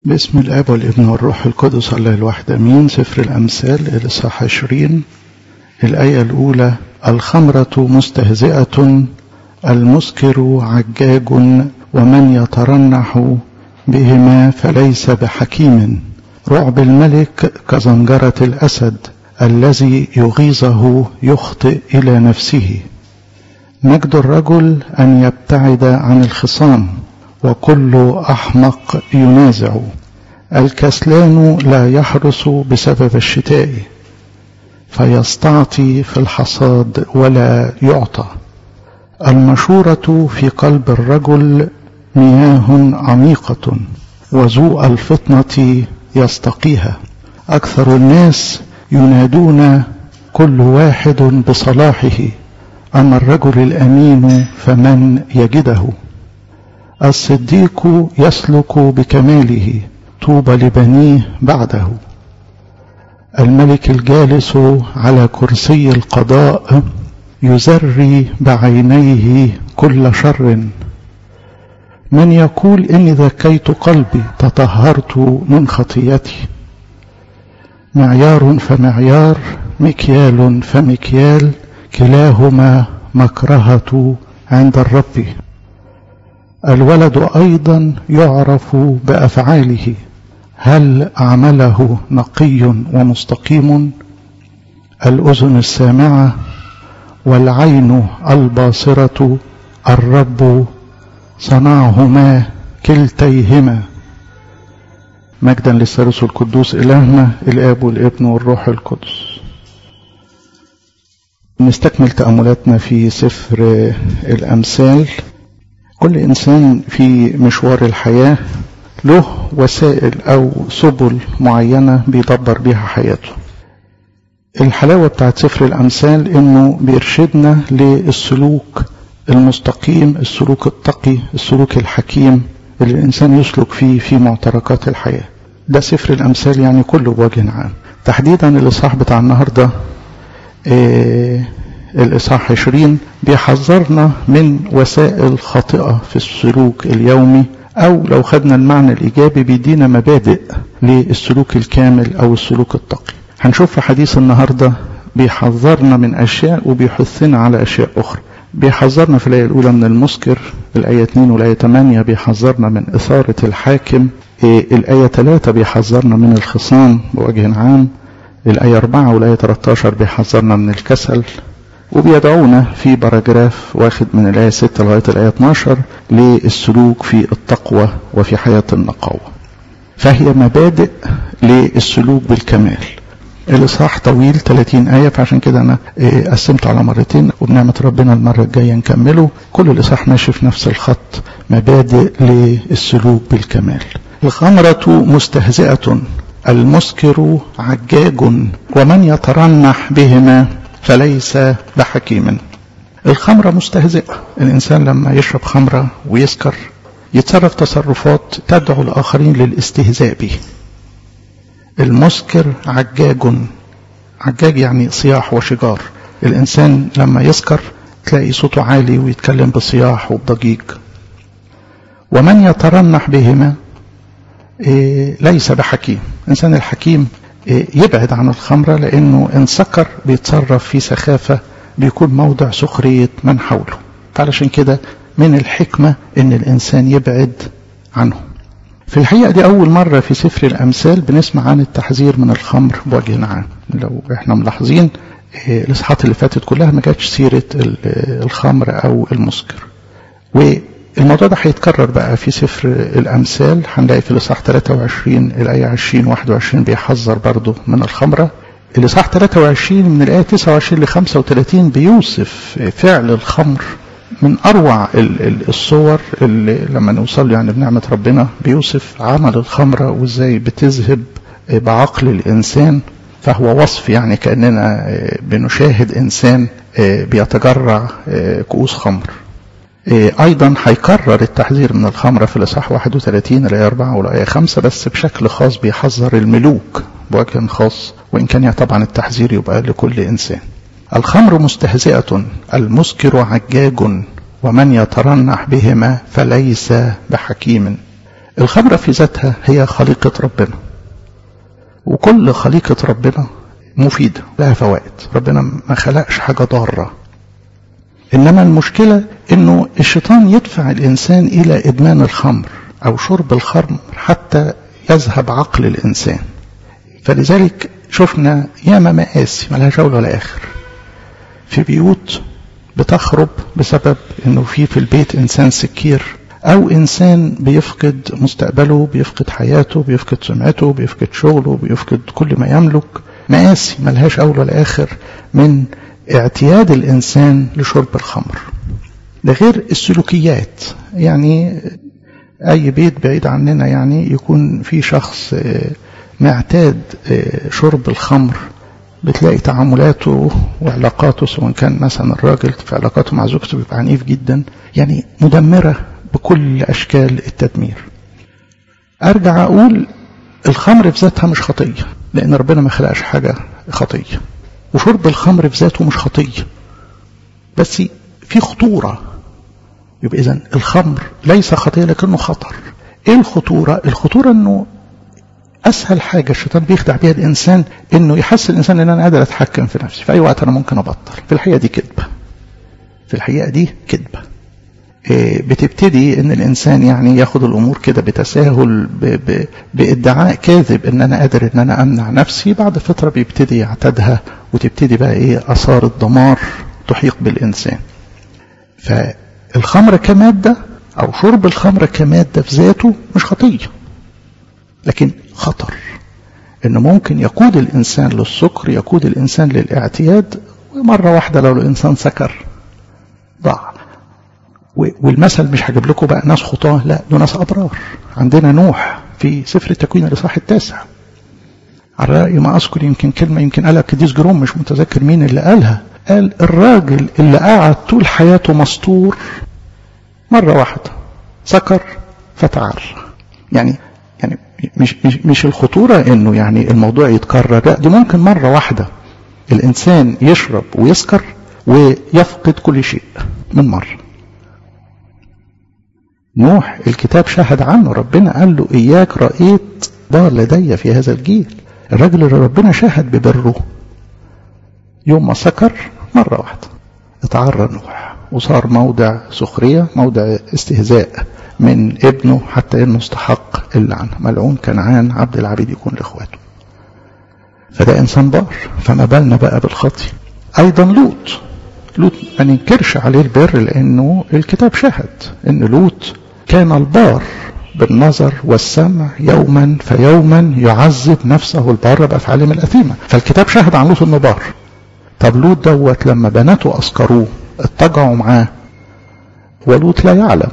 باسم الاب والابن والروح القدس الله الواحد امين سفر الامثال الاصحاح 20 الايه الاولى الخمره مستهزئه المسكر عجاج ومن يترنح بهما فليس بحكيم رعب الملك كزنجره الاسد الذي يغيظه يخطئ الى نفسه مجد الرجل ان يبتعد عن الخصام وكل احمق ينازع الكسلان لا يحرس بسبب الشتاء فيستعطي في الحصاد ولا يعطى المشوره في قلب الرجل مياه عميقه وذو الفطنه يستقيها اكثر الناس ينادون كل واحد بصلاحه اما الرجل الامين فمن يجده الصديق يسلك بكماله طوبى لبنيه بعده الملك الجالس على كرسي القضاء يزري بعينيه كل شر من يقول اني ذكيت قلبي تطهرت من خطيتي معيار فمعيار مكيال فمكيال كلاهما مكرهه عند الرب الولد ايضا يعرف بافعاله هل عمله نقي ومستقيم الاذن السامعه والعين الباصره الرب صنعهما كلتيهما مجدا للثالوث القدوس الهنا الاب والابن والروح القدس نستكمل تاملاتنا في سفر الامثال كل انسان في مشوار الحياه له وسائل او سبل معينه بيدبر بيها حياته الحلاوه بتاعت سفر الامثال انه بيرشدنا للسلوك المستقيم السلوك التقي السلوك الحكيم اللي الانسان يسلك فيه في معتركات الحياه ده سفر الامثال يعني كله بوجه عام تحديدا الاصحاح بتاع النهارده إيه الإصحاح 20 بيحذرنا من وسائل خاطئة في السلوك اليومي أو لو خدنا المعنى الإيجابي بيدينا مبادئ للسلوك الكامل أو السلوك التقي هنشوف في حديث النهاردة بيحذرنا من أشياء وبيحثنا على أشياء أخرى بيحذرنا في الآية الأولى من المسكر الآية 2 والآية 8 بيحذرنا من إثارة الحاكم الآية 3 بيحذرنا من الخصام بوجه عام الآية 4 والآية 13 بيحذرنا من الكسل وبيدعونا في باراجراف واخد من الآية 6 لغاية الآية 12 للسلوك في التقوى وفي حياة النقاوة فهي مبادئ للسلوك بالكمال الإصحاح طويل 30 آية فعشان كده أنا قسمته على مرتين وبنعمة ربنا المرة الجاية نكمله كل الإصحاح ماشي في نفس الخط مبادئ للسلوك بالكمال الخمرة مستهزئة المسكر عجاج ومن يترنح بهما فليس بحكيم الخمرة مستهزئة الإنسان لما يشرب خمرة ويسكر يتصرف تصرفات تدعو الآخرين للاستهزاء به المسكر عجاج عجاج يعني صياح وشجار الإنسان لما يسكر تلاقي صوته عالي ويتكلم بصياح وبضجيج ومن يترنح بهما إيه ليس بحكيم الإنسان الحكيم يبعد عن الخمرة لأنه إن سكر بيتصرف في سخافة بيكون موضع سخرية من حوله فعلشان كده من الحكمة إن الإنسان يبعد عنه في الحقيقة دي أول مرة في سفر الأمثال بنسمع عن التحذير من الخمر بوجه عام لو إحنا ملاحظين الإصحاحات اللي فاتت كلها ما جاتش سيرة الخمر أو المسكر الموضوع ده هيتكرر بقى في سفر الأمثال هنلاقي في الإصحاح 23 الآية 20 21 بيحذر برضه من الخمرة الإصحاح 23 من الآية 29 ل 35 بيوصف فعل الخمر من أروع الصور اللي لما نوصل يعني بنعمة ربنا بيوصف عمل الخمرة وإزاي بتذهب بعقل الإنسان فهو وصف يعني كأننا بنشاهد إنسان بيتجرع كؤوس خمر ايضا هيكرر التحذير من الخمره في الاصحاح 31 الايه 4 والايه 5 بس بشكل خاص بيحذر الملوك بوجه خاص وان كان طبعا التحذير يبقى لكل انسان الخمر مستهزئه المسكر عجاج ومن يترنح بهما فليس بحكيم الخمرة في ذاتها هي خليقة ربنا وكل خليقة ربنا مفيدة لها فوائد ربنا ما خلقش حاجة ضارة إنما المشكلة إنه الشيطان يدفع الإنسان إلى إدمان الخمر أو شرب الخمر حتى يذهب عقل الإنسان فلذلك شفنا ياما مآسي ملهاش أول ولا آخر في بيوت بتخرب بسبب إنه في في البيت إنسان سكير أو إنسان بيفقد مستقبله بيفقد حياته بيفقد سمعته بيفقد شغله بيفقد كل ما يملك مآسي ملهاش أول ولا آخر من اعتياد الإنسان لشرب الخمر ده غير السلوكيات يعني أي بيت بعيد عننا يعني يكون في شخص معتاد شرب الخمر بتلاقي تعاملاته وعلاقاته سواء كان مثلا الراجل في علاقاته مع زوجته بيبقى عنيف جدا يعني مدمرة بكل أشكال التدمير أرجع أقول الخمر في ذاتها مش خطية لأن ربنا ما خلقش حاجة خطية وشرب الخمر في ذاته مش خطية بس في خطورة يبقى إذا الخمر ليس خطية لكنه خطر إيه الخطورة؟ الخطورة إنه أسهل حاجة الشيطان بيخدع بيها الإنسان إنه يحس الإنسان إن أنا قادر أتحكم في نفسي في أي وقت أنا ممكن أبطل في الحقيقة دي كذبة في الحقيقة دي كذبة بتبتدي ان الانسان يعني ياخد الامور كده بتساهل ب ب بادعاء كاذب ان انا قادر ان انا امنع نفسي بعد فتره بيبتدي يعتادها وتبتدي بقى ايه اثار الدمار تحيق بالانسان فالخمر كماده او شرب الخمر كماده في ذاته مش خطيه لكن خطر انه ممكن يقود الانسان للسكر يقود الانسان للاعتياد ومره واحده لو الانسان سكر ضاع والمثل مش هجيب لكم بقى ناس خطاه لا دول ناس ابرار عندنا نوح في سفر التكوين الاصحاح التاسع على رأي ما اذكر يمكن كلمه يمكن قالها القديس جروم مش متذكر مين اللي قالها قال الراجل اللي قعد طول حياته مستور مره واحده سكر فتعر يعني يعني مش مش مش الخطوره انه يعني الموضوع يتكرر لا دي ممكن مره واحده الانسان يشرب ويسكر ويفقد كل شيء من مره نوح الكتاب شهد عنه ربنا قال له إياك رأيت ضال لدي في هذا الجيل الرجل اللي ربنا شهد ببره يوم ما سكر مرة واحدة اتعرى نوح وصار موضع سخرية موضع استهزاء من ابنه حتى انه استحق اللعنة ملعون كنعان عبد العبيد يكون لاخواته فده انسان بار فما بالنا بقى بالخطي ايضا لوط لوط ما ننكرش عليه البر لانه الكتاب شهد ان لوط كان البار بالنظر والسمع يوما فيوما يعذب نفسه البار بافعالهم الاثيمه فالكتاب شهد عن لوط انه بار طب لوط دوت لما بناته اسكروه اتجعوا معاه ولوط لا يعلم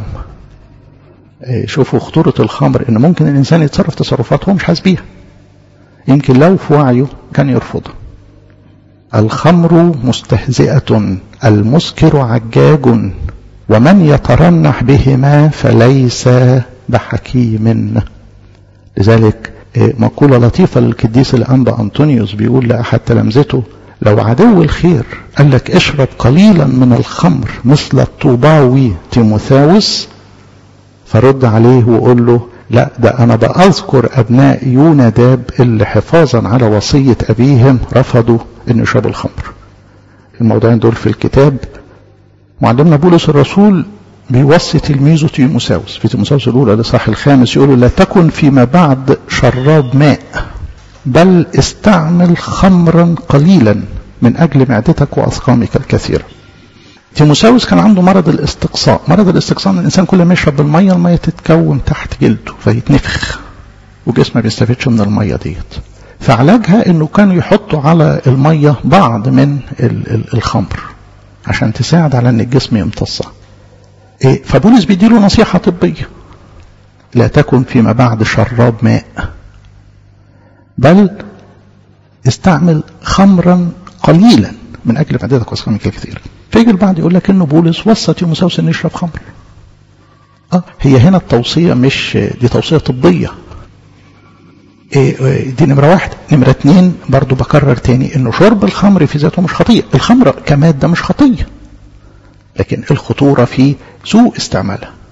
شوفوا خطورة الخمر ان ممكن الانسان يتصرف تصرفات هو مش حاسس بيها يمكن لو في وعيه كان يرفضها الخمر مستهزئة المسكر عجاج ومن يترنح بهما فليس بحكيم لذلك مقولة لطيفة للقديس الأنبا أنطونيوس بيقول لأحد تلامذته لو عدو الخير قال لك اشرب قليلا من الخمر مثل الطوباوي تيموثاوس فرد عليه وقول له لا ده أنا بأذكر أبناء يوناداب اللي حفاظا على وصية أبيهم رفضوا أن يشربوا الخمر الموضوعين دول في الكتاب معلمنا بولس الرسول بيوصي تلميذه تيموساوس في تيموساوس الأولى الإصحاح الخامس يقول لا تكن فيما بعد شراب ماء بل استعمل خمرا قليلا من أجل معدتك وأسقامك الكثيرة تيموساوس كان عنده مرض الاستقصاء مرض الاستقصاء ان الانسان كل ما يشرب الميه الميه تتكون تحت جلده فيتنفخ وجسمه ما بيستفيدش من الميه ديت فعلاجها انه كانوا يحطوا على الميه بعض من الخمر عشان تساعد على ان الجسم يمتصها إيه فبولس بيديله نصيحه طبيه لا تكن فيما بعد شراب ماء بل استعمل خمرا قليلا من اجل معدتك واسقامك الكثيره فيجي البعض يقول لك انه بولس وصى تيموساوس انه يشرب خمر اه هي هنا التوصيه مش دي توصيه طبيه إيه دي نمرة واحد نمرة اتنين برضو بكرر تاني انه شرب الخمر في ذاته مش خطية الخمر كمادة مش خطية لكن الخطورة في سوء استعمالها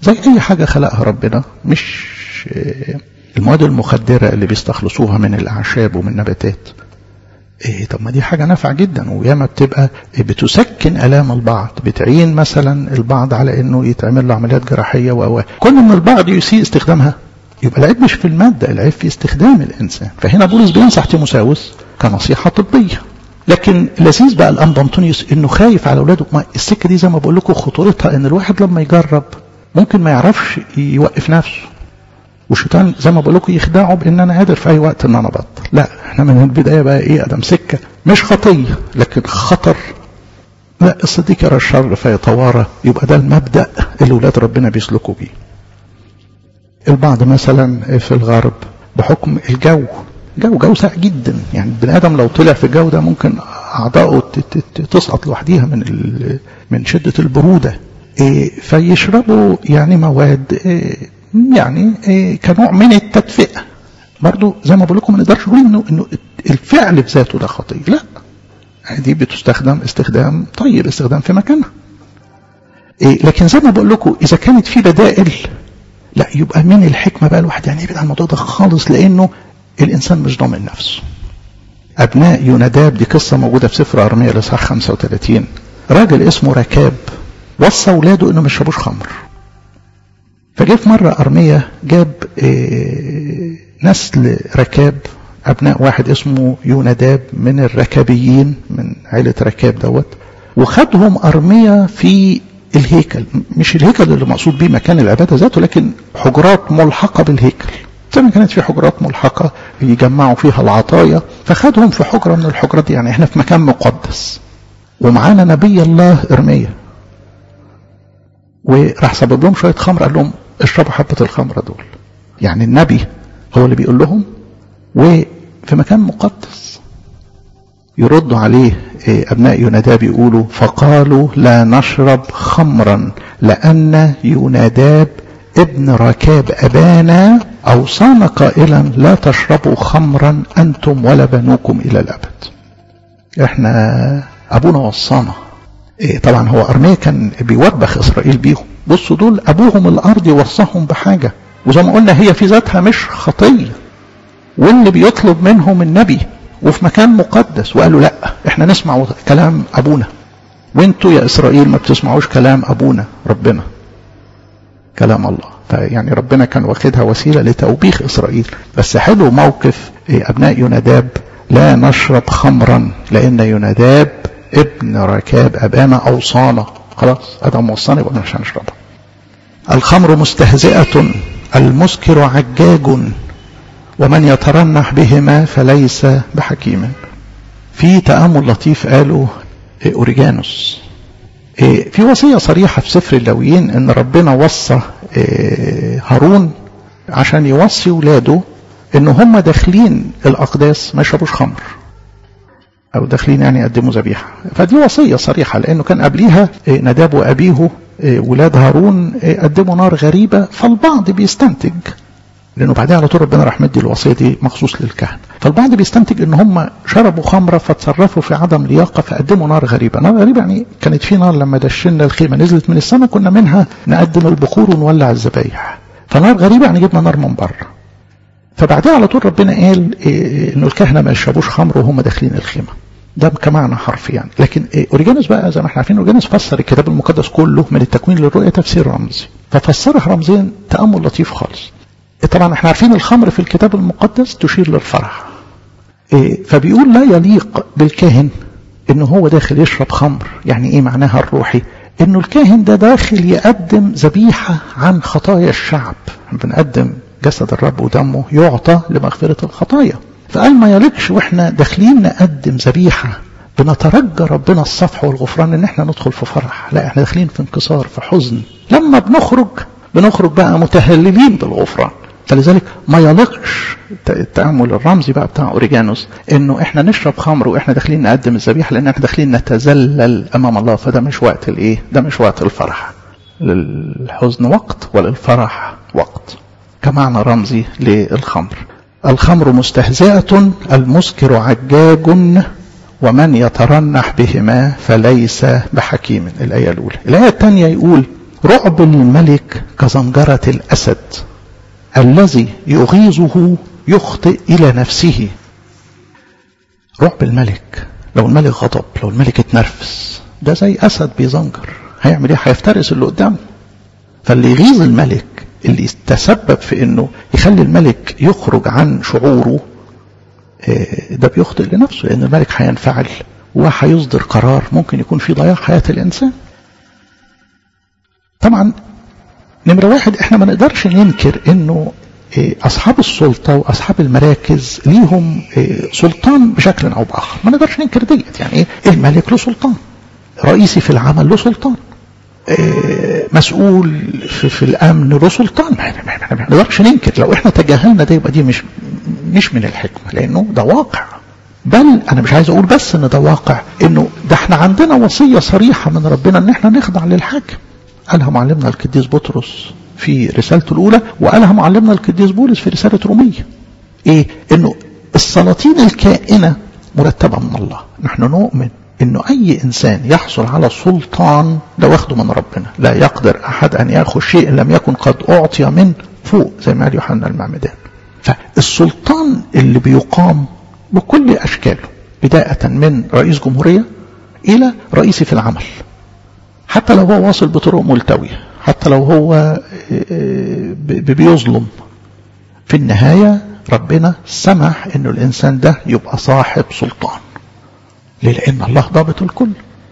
زي اي حاجة خلقها ربنا مش المواد المخدرة اللي بيستخلصوها من الاعشاب ومن النباتات إيه طب ما دي حاجة نافعة جدا وياما بتبقى بتسكن آلام البعض بتعين مثلا البعض على انه يتعمل له عمليات جراحية و كل من البعض يسيء استخدامها يبقى العيب مش في المادة العيب في استخدام الإنسان فهنا بولس بينصح تيموساوس كنصيحة طبية لكن لذيذ بقى الأنبا أنطونيوس إنه خايف على أولاده ما السكة دي زي ما بقول لكم خطورتها إن الواحد لما يجرب ممكن ما يعرفش يوقف نفسه والشيطان زي ما بقول لكم يخدعه بان انا قادر في اي وقت ان انا ابطل لا احنا من البدايه بقى ايه ادم سكه مش خطيه لكن خطر لا الصديق يرى الشر فيتوارى يبقى ده المبدا اللي ولاد ربنا بيسلكوا بيه البعض مثلا في الغرب بحكم الجو جو جو ساقع جدا يعني البني ادم لو طلع في الجو ده ممكن اعضائه تسقط لوحديها من من شده البروده إيه فيشربوا يعني مواد إيه يعني إيه كنوع من التدفئه برضو زي ما بقول لكم ما نقدرش نقول انه انه الفعل في ذاته ده خطيه لا دي بتستخدم استخدام طيب استخدام في مكانها إيه لكن زي ما بقول لكم اذا كانت في بدائل لا يبقى من الحكمه بقى الواحد يعني يبعد عن الموضوع ده خالص لانه الانسان مش ضامن نفسه ابناء يوناداب دي قصه موجوده في سفر ارميا الاصحاح 35 راجل اسمه ركاب وصى اولاده انه ما يشربوش خمر فجه في مره ارميا جاب إيه نسل ركاب ابناء واحد اسمه يوناداب من الركابيين من عيله ركاب دوت وخدهم ارميا في الهيكل مش الهيكل اللي مقصود بيه مكان العباده ذاته لكن حجرات ملحقه بالهيكل زي ما كانت في حجرات ملحقه يجمعوا فيها العطايا فخدهم في حجره من الحجرات دي يعني احنا في مكان مقدس ومعانا نبي الله ارميا وراح سبب لهم شويه خمر قال لهم اشربوا حبه الخمره دول يعني النبي هو اللي بيقول لهم وفي مكان مقدس يردوا عليه أبناء يوناداب يقولوا فقالوا لا نشرب خمرا لأن يوناداب ابن ركاب أبانا أوصانا قائلا لا تشربوا خمرا أنتم ولا بنوكم إلى الأبد احنا أبونا وصانا إيه طبعا هو أرميا كان بيوبخ إسرائيل بيهم بصوا دول أبوهم الأرض يوصاهم بحاجة وزي ما قلنا هي في ذاتها مش خطية واللي بيطلب منهم النبي وفي مكان مقدس وقالوا لا احنا نسمع كلام ابونا وانتوا يا اسرائيل ما بتسمعوش كلام ابونا ربنا كلام الله فيعني ربنا كان واخدها وسيله لتوبيخ اسرائيل بس حلو موقف ابناء يوناداب لا نشرب خمرا لان يوناداب ابن ركاب ابانا اوصانا خلاص ادم وصانا يبقى مش هنشربها الخمر مستهزئه المسكر عجاج ومن يترنح بهما فليس بحكيم في تأمل لطيف قاله أوريجانوس في وصية صريحة في سفر اللويين ان ربنا وصى هارون عشان يوصي ولاده ان هم داخلين الاقداس ما يشربوش خمر او داخلين يعني يقدموا ذبيحه فدي وصيه صريحه لانه كان قبليها نداب وابيه ولاد هارون قدموا نار غريبه فالبعض بيستنتج لانه بعدها على طول ربنا راح مدي الوصيه دي مخصوص للكهنه فالبعض بيستنتج ان هم شربوا خمره فتصرفوا في عدم لياقه فقدموا نار غريبه نار غريبه يعني كانت في نار لما دشنا الخيمه نزلت من السماء كنا منها نقدم البخور ونولع الذبايح فنار غريبه يعني جبنا نار من بره فبعدها على طول ربنا قال إيه انه الكهنه ما يشربوش خمر وهم داخلين الخيمه ده كمعنى حرفي يعني لكن إيه اوريجانوس بقى زي ما احنا عارفين اوريجانوس فسر الكتاب المقدس كله من التكوين للرؤيه تفسير رمزي ففسرها رمزيا تامل لطيف خالص طبعا احنا عارفين الخمر في الكتاب المقدس تشير للفرح إيه فبيقول لا يليق بالكاهن انه هو داخل يشرب خمر يعني ايه معناها الروحي انه الكاهن ده داخل يقدم ذبيحة عن خطايا الشعب بنقدم جسد الرب ودمه يعطى لمغفرة الخطايا فقال ما يليقش واحنا داخلين نقدم ذبيحة بنترجى ربنا الصفح والغفران ان احنا ندخل في فرح لا احنا داخلين في انكسار في حزن لما بنخرج بنخرج بقى متهللين بالغفران فلذلك ما يليقش التأمل الرمزي بقى بتاع أوريجانوس إنه إحنا نشرب خمر وإحنا داخلين نقدم الذبيحة لأن إحنا داخلين نتذلل أمام الله فده مش وقت الإيه؟ ده مش وقت الفرح. للحزن وقت وللفرح وقت. كمعنى رمزي للخمر. الخمر مستهزئة المسكر عجاج ومن يترنح بهما فليس بحكيم الآية الأولى. الآية الثانية يقول رعب الملك كزنجرة الأسد الذي يغيظه يخطئ إلى نفسه رعب الملك لو الملك غضب لو الملك اتنرفز ده زي أسد بيزنجر هيعمل ايه هيفترس اللي قدامه فاللي يغيظ الملك اللي يتسبب في انه يخلي الملك يخرج عن شعوره ده بيخطئ لنفسه لان الملك هينفعل وهيصدر قرار ممكن يكون في ضياع حياة الانسان طبعا نمرة واحد احنا ما نقدرش ننكر انه اصحاب السلطة واصحاب المراكز ليهم سلطان بشكل او باخر ما نقدرش ننكر ديت يعني ايه الملك له سلطان رئيسي في العمل له سلطان مسؤول في, في الامن له سلطان ما نقدرش ننكر لو احنا تجاهلنا ده يبقى دي مش مش من الحكمه لانه ده واقع بل انا مش عايز اقول بس ان ده واقع انه ده احنا عندنا وصيه صريحه من ربنا ان احنا نخضع للحاكم قالها معلمنا القديس بطرس في رسالته الاولى وقالها معلمنا القديس بولس في رساله روميه ايه انه السلاطين الكائنه مرتبه من الله نحن نؤمن انه اي انسان يحصل على سلطان ده واخده من ربنا لا يقدر احد ان ياخذ شيء لم يكن قد اعطي من فوق زي ما قال يوحنا المعمدان فالسلطان اللي بيقام بكل اشكاله بدايه من رئيس جمهوريه الى رئيسي في العمل حتى لو هو واصل بطرق ملتويه حتى لو هو بيظلم في النهايه ربنا سمح انه الانسان ده يبقى صاحب سلطان ليه لأن الله ضابط الكل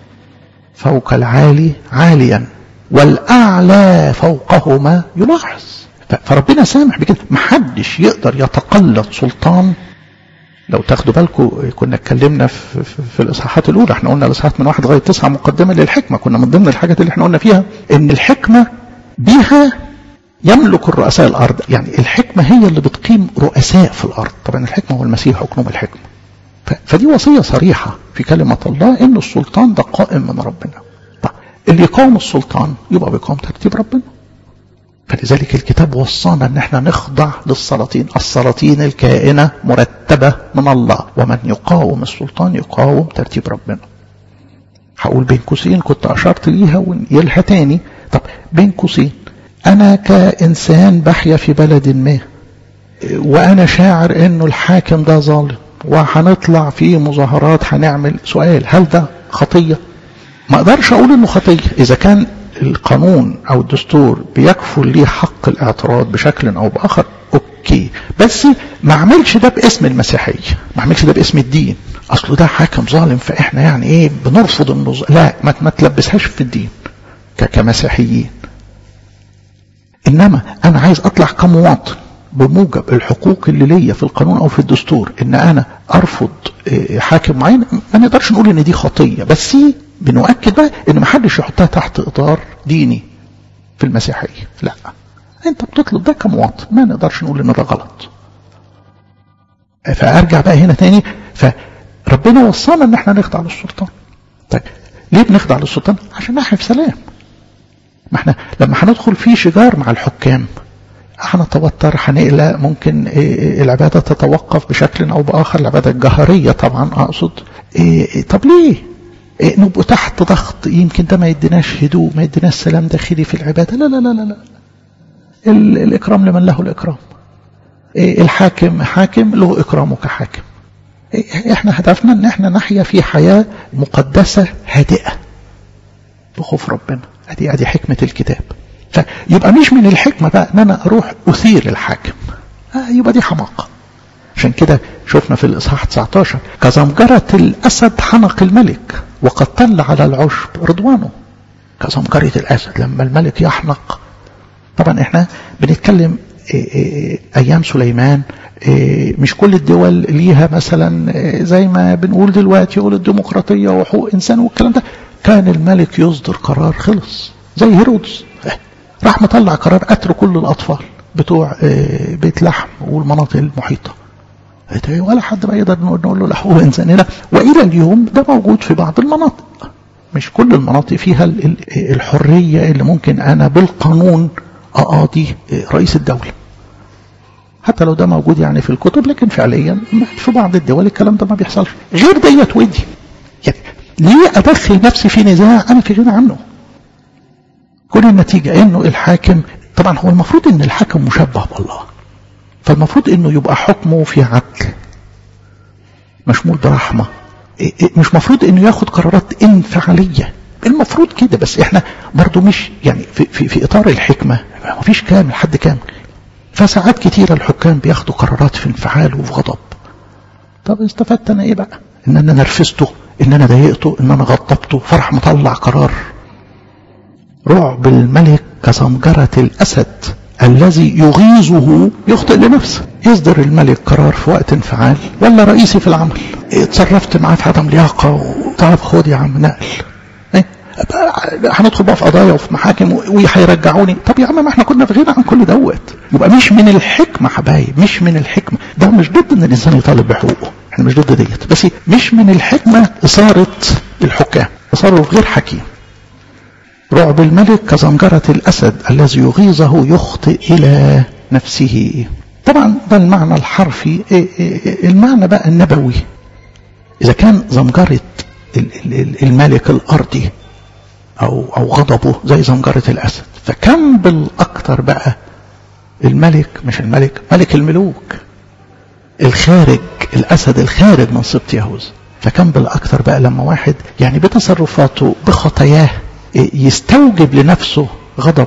فوق العالي عاليا والأعلى فوقهما يلاحظ فربنا سامح بكده محدش يقدر يتقلد سلطان لو تاخدوا بالكم كنا اتكلمنا في, في, في الاصحاحات الاولى احنا قلنا الاصحاحات من واحد لغايه تسعه مقدمه للحكمه كنا من ضمن الحاجات اللي احنا قلنا فيها ان الحكمه بها يملك الرؤساء الارض يعني الحكمه هي اللي بتقيم رؤساء في الارض طبعا الحكمه هو المسيح حكم الحكمه فدي وصية صريحة في كلمة الله إن السلطان ده قائم من ربنا طيب اللي يقاوم السلطان يبقى بيقاوم ترتيب ربنا فلذلك الكتاب وصانا ان احنا نخضع للسلاطين السلاطين الكائنة مرتبة من الله ومن يقاوم السلطان يقاوم ترتيب ربنا هقول بين قوسين كنت اشرت ليها ونقلها تاني طب بين قوسين انا كانسان بحيا في بلد ما وانا شاعر انه الحاكم ده ظالم وهنطلع في مظاهرات هنعمل سؤال هل ده خطية ما اقدرش اقول انه خطية اذا كان القانون او الدستور بيكفل ليه حق الاعتراض بشكل او باخر اوكي بس ما اعملش ده باسم المسيحية ما اعملش ده باسم الدين اصله ده حاكم ظالم فاحنا يعني ايه بنرفض النظام لا ما, ما تلبسهاش في الدين كمسيحيين انما انا عايز اطلع كمواطن بموجب الحقوق اللي ليا في القانون او في الدستور ان انا ارفض حاكم معين ما نقدرش نقول ان دي خطيه بس بنؤكد بقى ان ما حدش يحطها تحت اطار ديني في المسيحيه لا انت بتطلب ده كمواطن ما نقدرش نقول ان ده غلط فارجع بقى هنا تاني فربنا وصانا ان احنا نخضع للسلطان طيب ليه بنخضع للسلطان عشان نحيا في سلام ما احنا لما هندخل في شجار مع الحكام هنتوتر هنقلق ممكن العبادة تتوقف بشكل أو بآخر العبادة الجهرية طبعا أقصد طب ليه نبقى تحت ضغط يمكن ده ما يديناش هدوء ما يديناش سلام داخلي في العبادة لا لا لا لا, لا. الإكرام لمن له الإكرام الحاكم حاكم له إكرامه كحاكم احنا هدفنا ان احنا نحيا في حياة مقدسة هادئة بخوف ربنا ادي ادي حكمة الكتاب فيبقى مش من الحكمة بقى ان انا اروح اثير الحاكم آه يبقى دي حماقة عشان كده شفنا في الاصحاح 19 كزمجرة الاسد حنق الملك وقد طل على العشب رضوانه كزمجرة الاسد لما الملك يحنق طبعا احنا بنتكلم ايام سليمان مش كل الدول ليها مثلا زي ما بنقول دلوقتي يقول الديمقراطية وحقوق انسان والكلام ده كان الملك يصدر قرار خلص زي هيرودس راح مطلع قرار قتل كل الأطفال بتوع بيت لحم والمناطق المحيطة ولا حد بقى يقدر نقول له لحقوق إنسان هنا وإلى اليوم ده موجود في بعض المناطق مش كل المناطق فيها الحرية اللي ممكن أنا بالقانون أقاضي رئيس الدولة حتى لو ده موجود يعني في الكتب لكن فعليا في بعض الدول الكلام ده ما بيحصلش غير ديت ودي يعني ليه أدخل نفسي في نزاع أنا في غنى عنه كل تكون النتيجة انه الحاكم طبعا هو المفروض ان الحاكم مشبه بالله فالمفروض انه يبقى حكمه في عدل مشمول برحمة مش مفروض انه ياخد قرارات انفعالية المفروض كده بس احنا برضو مش يعني في, في, في اطار الحكمة ما فيش كامل حد كامل فساعات كتيرة الحكام بياخدوا قرارات في انفعال وفي غضب طب استفدت انا ايه بقى ان انا نرفزته ان انا ضايقته ان انا غضبته فرح مطلع قرار رعب الملك كزمجرة الاسد الذي يغيظه يخطئ لنفسه يصدر الملك قرار في وقت انفعال ولا رئيسي في العمل اتصرفت معاه في عدم لياقة طب خد يا عم نقل ايه هندخل بقى في قضايا وفي محاكم وهيرجعوني طب يا عم ما احنا كنا في غنى عن كل دوت يبقى مش من الحكمة حبايب مش من الحكمة ده مش ضد ان الانسان يطالب بحقوقه احنا مش ضد ديت بس مش من الحكمة إثارة الحكام تصرف غير حكيم رعب الملك كزمجرة الأسد الذي يغيظه يخطئ إلى نفسه طبعا ده المعنى الحرفي المعنى بقى النبوي إذا كان زمجرة الملك الأرضي أو, أو غضبه زي زمجرة الأسد فكم بالأكثر بقى الملك مش الملك ملك الملوك الخارج الأسد الخارج من سبط يهوذا فكم بالأكثر بقى لما واحد يعني بتصرفاته بخطاياه يستوجب لنفسه غضب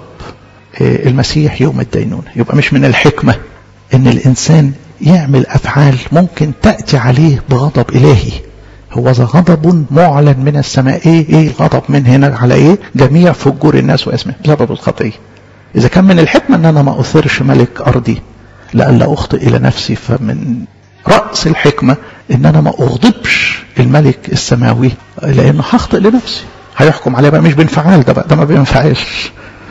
المسيح يوم الدينونة يبقى مش من الحكمة ان الانسان يعمل افعال ممكن تأتي عليه بغضب الهي هو ذا غضب معلن من السماء ايه ايه الغضب من هنا على ايه جميع فجور الناس واسمه بسبب الخطية اذا كان من الحكمة ان انا ما اثرش ملك ارضي لألا اخطئ الى نفسي فمن رأس الحكمة ان انا ما اغضبش الملك السماوي لانه هخطئ لنفسي هيحكم عليا بقى مش بانفعال ده بقى ده ما بينفعلش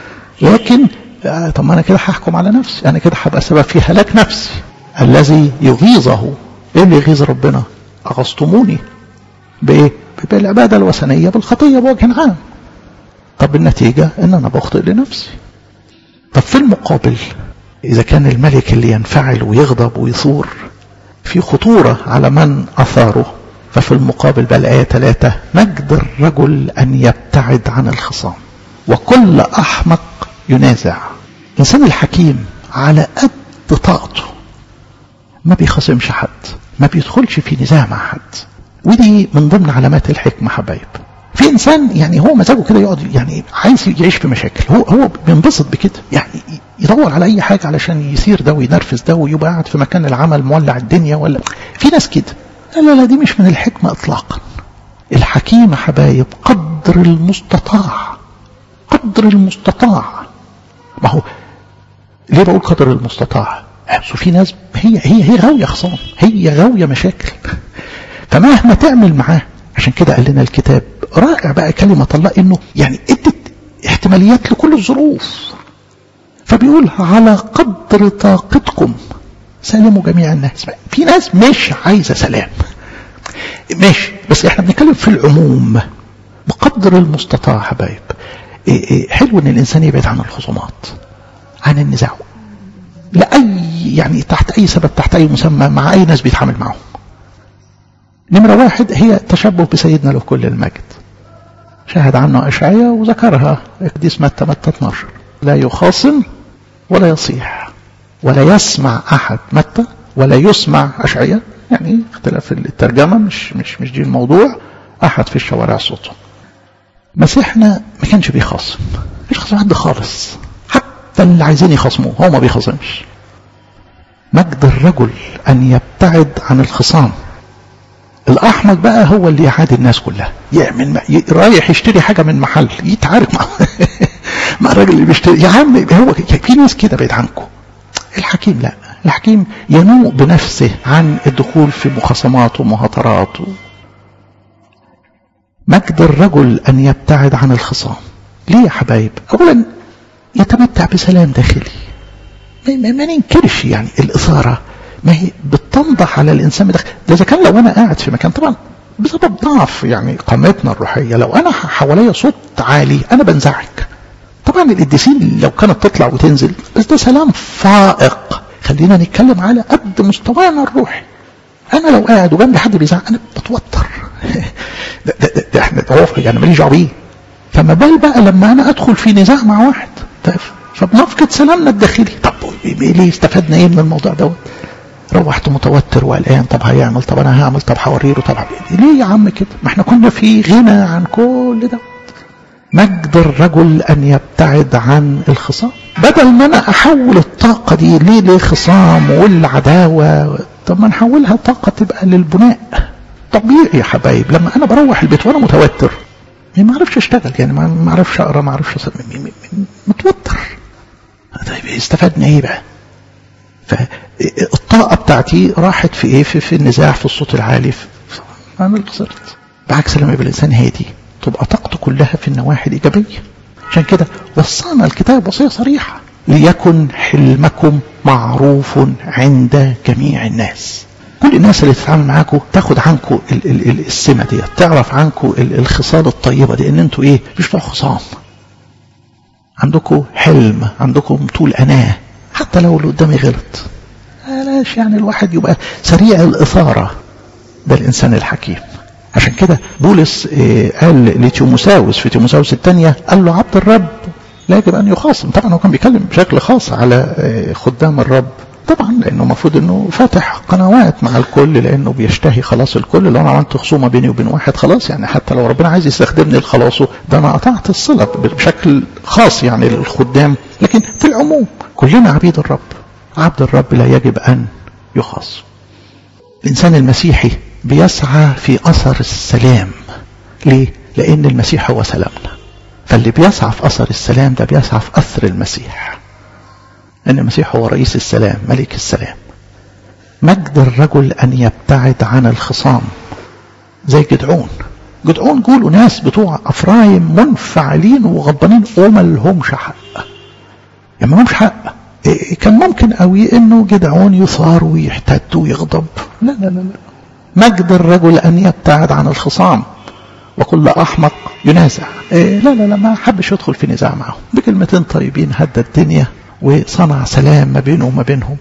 لكن آه طب ما انا كده هحكم على نفسي انا كده هبقى سبب في هلاك نفسي الذي يغيظه ايه اللي يغيظ ربنا اغصتموني بايه بالعباده الوثنيه بالخطيه بوجه عام طب النتيجه ان انا بخطئ لنفسي طب في المقابل اذا كان الملك اللي ينفعل ويغضب ويثور في خطوره على من اثاره ففي المقابل بقى الآية ثلاثة مجد الرجل أن يبتعد عن الخصام وكل أحمق ينازع الإنسان الحكيم على قد طاقته ما بيخاصمش حد ما بيدخلش في نزاع مع حد ودي من ضمن علامات الحكمة حبايب في انسان يعني هو مزاجه كده يقعد يعني عايز يعيش في مشاكل هو هو بينبسط بكده يعني يدور على اي حاجه علشان يثير ده وينرفز ده ويبقى قاعد في مكان العمل مولع الدنيا ولا في ناس كده لا لا لا دي مش من الحكمة اطلاقا الحكيم حبايب قدر المستطاع قدر المستطاع ما هو ليه بقول قدر المستطاع في ناس هي هي هي غاوية خصام هي غاوية مشاكل فمهما تعمل معاه عشان كده قال لنا الكتاب رائع بقى كلمة الله انه يعني ادت احتماليات لكل الظروف فبيقول على قدر طاقتكم سلموا جميع الناس في ناس مش عايزة سلام ماشي بس احنا بنتكلم في العموم بقدر المستطاع حبايب إيه إيه حلو ان الانسان يبعد عن الخصومات عن النزاع لأي يعني تحت اي سبب تحت اي مسمى مع اي ناس بيتعامل معهم نمرة واحد هي تشبه بسيدنا له كل المجد شاهد عنه أشعية وذكرها القديس متى متى 12 لا يخاصم ولا يصيح ولا يسمع أحد متى ولا يسمع أشعية يعني اختلاف الترجمة مش مش مش دي الموضوع أحد في الشوارع صوته مسيحنا ما كانش بيخاصم مش خاصم حد خالص حتى اللي عايزين يخاصموه هو ما بيخاصمش مجد الرجل أن يبتعد عن الخصام الأحمق بقى هو اللي يعادي الناس كلها يعمل رايح يشتري حاجة من محل يتعارك مع مع الراجل اللي بيشتري يا عم هو في ناس كده بعيد عنكم الحكيم لا الحكيم ينوء بنفسه عن الدخول في مخاصمات ومهاترات مجد الرجل أن يبتعد عن الخصام ليه يا حبايب أولا يتمتع بسلام داخلي ما, ما ننكرش يعني الإثارة ما هي بتنضح على الإنسان بداخل ده إذا كان لو أنا قاعد في مكان طبعا بسبب ضعف يعني قامتنا الروحية لو أنا حواليا صوت عالي أنا بنزعج طبعا القديسين لو كانت تطلع وتنزل بس ده سلام فائق خلينا نتكلم على قد مستوانا الروحي انا لو قاعد وجنبي حد بيزعق انا بتوتر ده, ده, ده, ده احنا يعني ماليش دعوه بيه فما بال بقى لما انا ادخل في نزاع مع واحد فبنفقد سلامنا الداخلي طب ليه استفدنا ايه من الموضوع دوت روحت متوتر وقلقان طب هيعمل طب انا هعمل طب هوريله طب ليه يا عم كده ما احنا كنا في غنى عن كل ده مجد الرجل ان يبتعد عن الخصام بدل ما انا احول الطاقة دي ليه لخصام والعداوة طب ما نحولها طاقة تبقى للبناء طبيعي يا حبايب لما انا بروح البيت وانا متوتر ما اعرفش اشتغل يعني ما اعرفش اقرا ما اعرفش متوتر طيب استفدنا ايه بقى فالطاقة بتاعتي راحت في ايه في, في النزاع في الصوت العالي في انا خسرت بعكس لما يبقى الانسان هادي تبقى طاقته كلها في النواحي الايجابيه عشان كده وصانا الكتاب وصيه صريحه ليكن حلمكم معروف عند جميع الناس كل الناس اللي تتعامل معاكم تاخد عنكم السمه دي تعرف عنكم الخصال الطيبه دي ان انتوا ايه مش بتوع خصام عندكم حلم عندكم طول اناه حتى لو اللي قدامي غلط بلاش يعني الواحد يبقى سريع الاثاره ده الانسان الحكيم عشان كده بولس قال لتيموساوس في تيموساوس الثانية قال له عبد الرب لا يجب أن يخاصم طبعا هو كان بيتكلم بشكل خاص على خدام الرب طبعا لأنه المفروض أنه فاتح قنوات مع الكل لأنه بيشتهي خلاص الكل لو أنا عملت خصومة بيني وبين واحد خلاص يعني حتى لو ربنا عايز يستخدمني لخلاصه ده أنا قطعت الصلة بشكل خاص يعني للخدام لكن في العموم كلنا عبيد الرب عبد الرب لا يجب أن يخاصم الإنسان المسيحي بيسعى في أثر السلام ليه؟ لأن المسيح هو سلامنا فاللي بيسعى في أثر السلام ده بيسعى في أثر المسيح لأن المسيح هو رئيس السلام ملك السلام مجد الرجل أن يبتعد عن الخصام زي جدعون جدعون جولوا ناس بتوع أفرايم منفعلين وغضبانين وما لهمش حق يعني ما لهمش حق كان ممكن قوي انه جدعون يثار ويحتد ويغضب لا لا لا, لا. مجد الرجل أن يبتعد عن الخصام وكل أحمق ينازع إيه لا لا لا ما حبش يدخل في نزاع معهم بكلمتين طيبين هدى الدنيا وصنع سلام ما بينه وما بينهم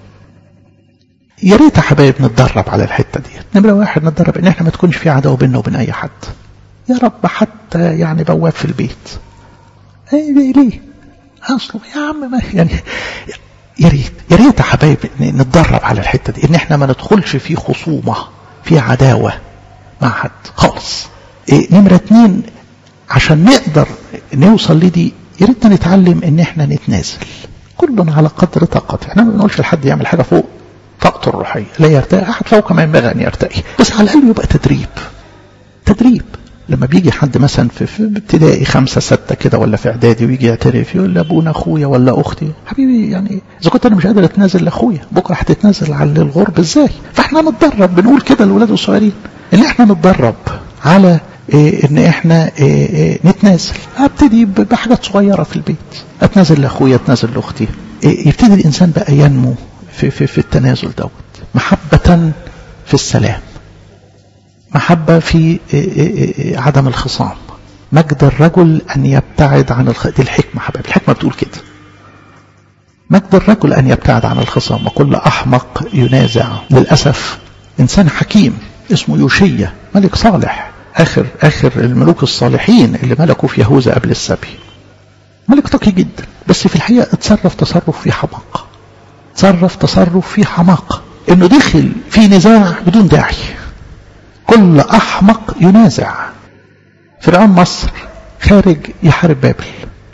يا ريت يا حبايب نتدرب على الحته دي نمره واحد نتدرب ان احنا ما تكونش في عداوه بيننا وبين اي حد يا رب حتى يعني بواب في البيت ايه ليه, ليه؟ اصله يا عم ما يعني يا ريت يا ريت يا حبايب نتدرب على الحته دي ان احنا ما ندخلش في خصومه في عداوه مع حد خالص إيه نمره اتنين عشان نقدر نوصل لدي يا ريتنا نتعلم ان احنا نتنازل كل على قدر طاقته احنا ما بنقولش لحد يعمل حاجه فوق طاقته الروحيه لا يرتقي احد فوق ما ينبغي ان يرتقي بس على الاقل يبقى تدريب تدريب لما بيجي حد مثلا في, في ابتدائي خمسة ستة كده ولا في اعدادي ويجي يعترف يقول لابونا اخويا ولا اختي حبيبي يعني اذا كنت انا مش قادر اتنازل لاخويا بكره هتتنازل على الغرب ازاي فاحنا نتدرب بنقول كده لاولاد الصغيرين ان احنا نتدرب على إيه ان احنا إيه إيه نتنازل ابتدي بحاجات صغيرة في البيت اتنازل لاخويا اتنازل لاختي إيه يبتدي الانسان بقى ينمو في, في, في التنازل دوت محبة في السلام محبة في عدم الخصام مجد الرجل أن يبتعد عن الخ... دي الحكمة حبايبي الحكمة بتقول كده مجد الرجل أن يبتعد عن الخصام وكل أحمق ينازع للأسف إنسان حكيم اسمه يوشية ملك صالح آخر آخر الملوك الصالحين اللي ملكوا في يهوذا قبل السبي ملك تقي جدا بس في الحقيقة اتصرف تصرف في حماقة تصرف تصرف في حماقة انه دخل في نزاع بدون داعي كل احمق ينازع فرعون مصر خارج يحارب بابل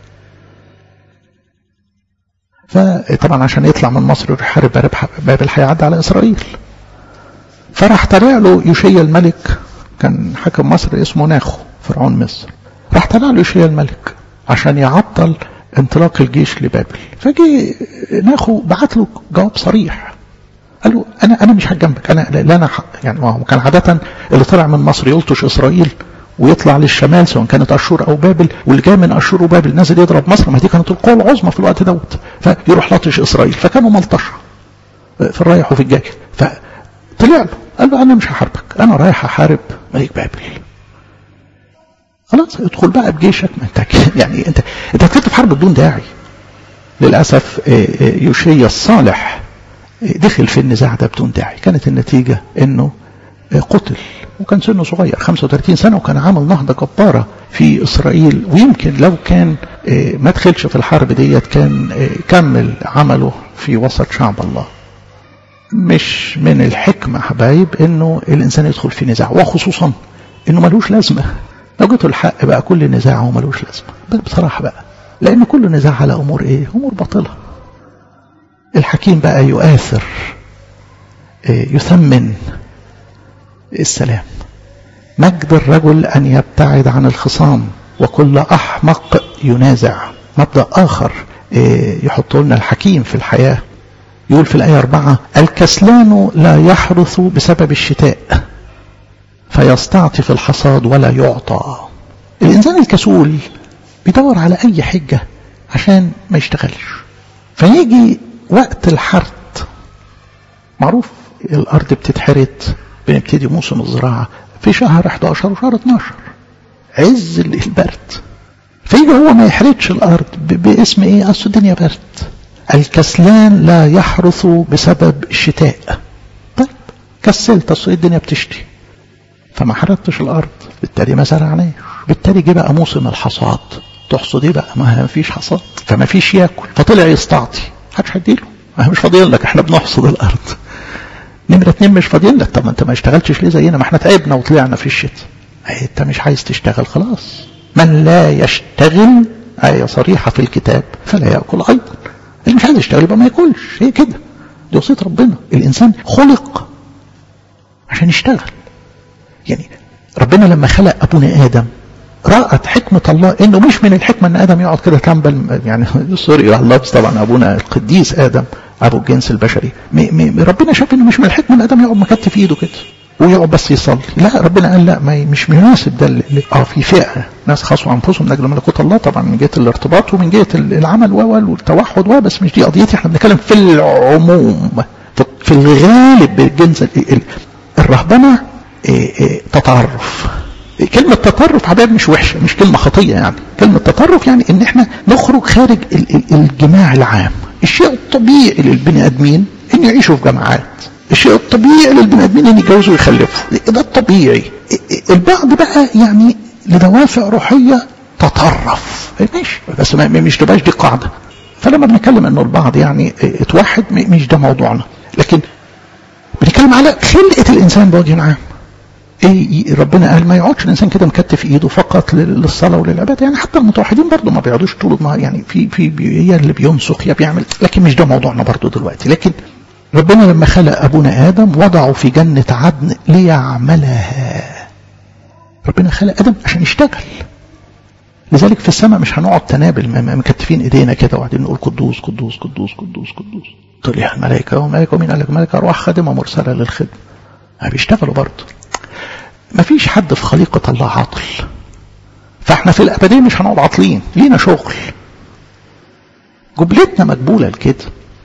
فطبعا عشان يطلع من مصر ويحارب بابل هيعدي على اسرائيل فراح طلع له يوشيا الملك كان حاكم مصر اسمه ناخو فرعون مصر راح طلع له يوشيا الملك عشان يعطل انطلاق الجيش لبابل فجي ناخو بعت له جواب صريح قال له انا انا مش هجنبك انا لا انا يعني ما هو كان عاده اللي طلع من مصر يلطش اسرائيل ويطلع للشمال سواء كانت اشور او بابل واللي جاي من اشور وبابل نازل يضرب مصر ما دي كانت القوه العظمى في الوقت دوت فيروح لطش اسرائيل فكانوا ملطشه في الرايح وفي الجاي فطلع له قال له انا مش هحاربك انا رايح احارب ملك بابل خلاص ادخل بقى بجيشك ما انت يعني انت انت هتكتب حرب بدون داعي للاسف يوشيا الصالح دخل في النزاع ده بدون داعي كانت النتيجه انه قتل وكان سنه صغير 35 سنة وكان عامل نهضة جبارة في إسرائيل ويمكن لو كان ما دخلش في الحرب ديت كان كمل عمله في وسط شعب الله مش من الحكمة حبايب انه الانسان يدخل في نزاع وخصوصا انه ملوش لازمة لو جيتوا الحق بقى كل نزاع هو ملوش لازمة بصراحة بقى لان كل نزاع على امور ايه امور باطلة الحكيم بقى يؤثر يثمن السلام مجد الرجل أن يبتعد عن الخصام وكل أحمق ينازع مبدأ آخر يحط لنا الحكيم في الحياة يقول في الآية أربعة الكسلان لا يحرث بسبب الشتاء فيستعطف الحصاد ولا يعطى الإنسان الكسول بيدور على أي حجة عشان ما يشتغلش فيجي وقت الحرث معروف الأرض بتتحرث بنبتدي موسم الزراعة في شهر 11 وشهر 12 عز البرد فيجي هو ما يحرثش الأرض باسم إيه أصل الدنيا برد الكسلان لا يحرث بسبب الشتاء طيب كسلت أصل الدنيا بتشتي فما حرثتش الأرض بالتالي ما زرعناش بالتالي جه بقى موسم الحصاد تحصد ايه بقى ما فيش حصاد فما فيش ياكل فطلع يستعطي محدش هيديله ما مش فاضيين لك احنا بنحصد الارض نمرة اتنين مش فاضيين لك طب ما انت ما اشتغلتش ليه زينا ما احنا تعبنا وطلعنا في الشتاء انت مش عايز تشتغل خلاص من لا يشتغل آية صريحة في الكتاب فلا يأكل أيضا اللي مش عايز يشتغل يبقى ما ياكلش هي كده دي وصية ربنا الإنسان خلق عشان يشتغل يعني ربنا لما خلق أبونا آدم رأت حكمة الله انه مش من الحكمة ان ادم يقعد كده تنبل يعني سوري على اللفظ طبعا ابونا القديس ادم ابو الجنس البشري مي مي ربنا شاف انه مش من الحكمة ان ادم يقعد مكتف ايده كده ويقعد بس يصلي لا ربنا قال لا ما مش مناسب ده اللي اه في فئة ناس خاصوا انفسهم من اجل ملكوت الله طبعا من جهة الارتباط ومن جهة العمل والتوحد بس مش دي قضيتي احنا بنتكلم في العموم في الغالب بالجنس الرهبنة تطرف كلمة تطرف حبايب مش وحشة مش كلمة خطية يعني كلمة تطرف يعني ان احنا نخرج خارج الجماع العام الشيء الطبيعي للبني ادمين ان يعيشوا في جماعات الشيء الطبيعي للبني ادمين ان يتجوزوا ويخلفوا ده الطبيعي البعض بقى يعني لدوافع روحية تطرف ماشي بس ما مش تبقاش دي قاعدة فلما بنتكلم انه البعض يعني اتوحد مش ده موضوعنا لكن بنتكلم على خلقة الانسان بوجه عام ايه ربنا قال ما يقعدش الانسان كده مكتف ايده فقط للصلاه وللعباده يعني حتى المتوحدين برضه ما بيقعدوش طول النهار يعني في في هي اللي بينسخ يا بيعمل لكن مش ده موضوعنا برضه دلوقتي لكن ربنا لما خلق ابونا ادم وضعه في جنه عدن ليعملها ربنا خلق ادم عشان يشتغل لذلك في السماء مش هنقعد تنابل مكتفين ايدينا كده وبعدين نقول قدوس قدوس قدوس قدوس قدوس طلع الملائكه وملائكه ومين قال لك ملائكه ارواح خادمه مرسله للخدمه بيشتغلوا برضه ما فيش حد في خليقة الله عاطل فاحنا في الأبدية مش هنقعد عاطلين لينا شغل جبلتنا مقبولة لكده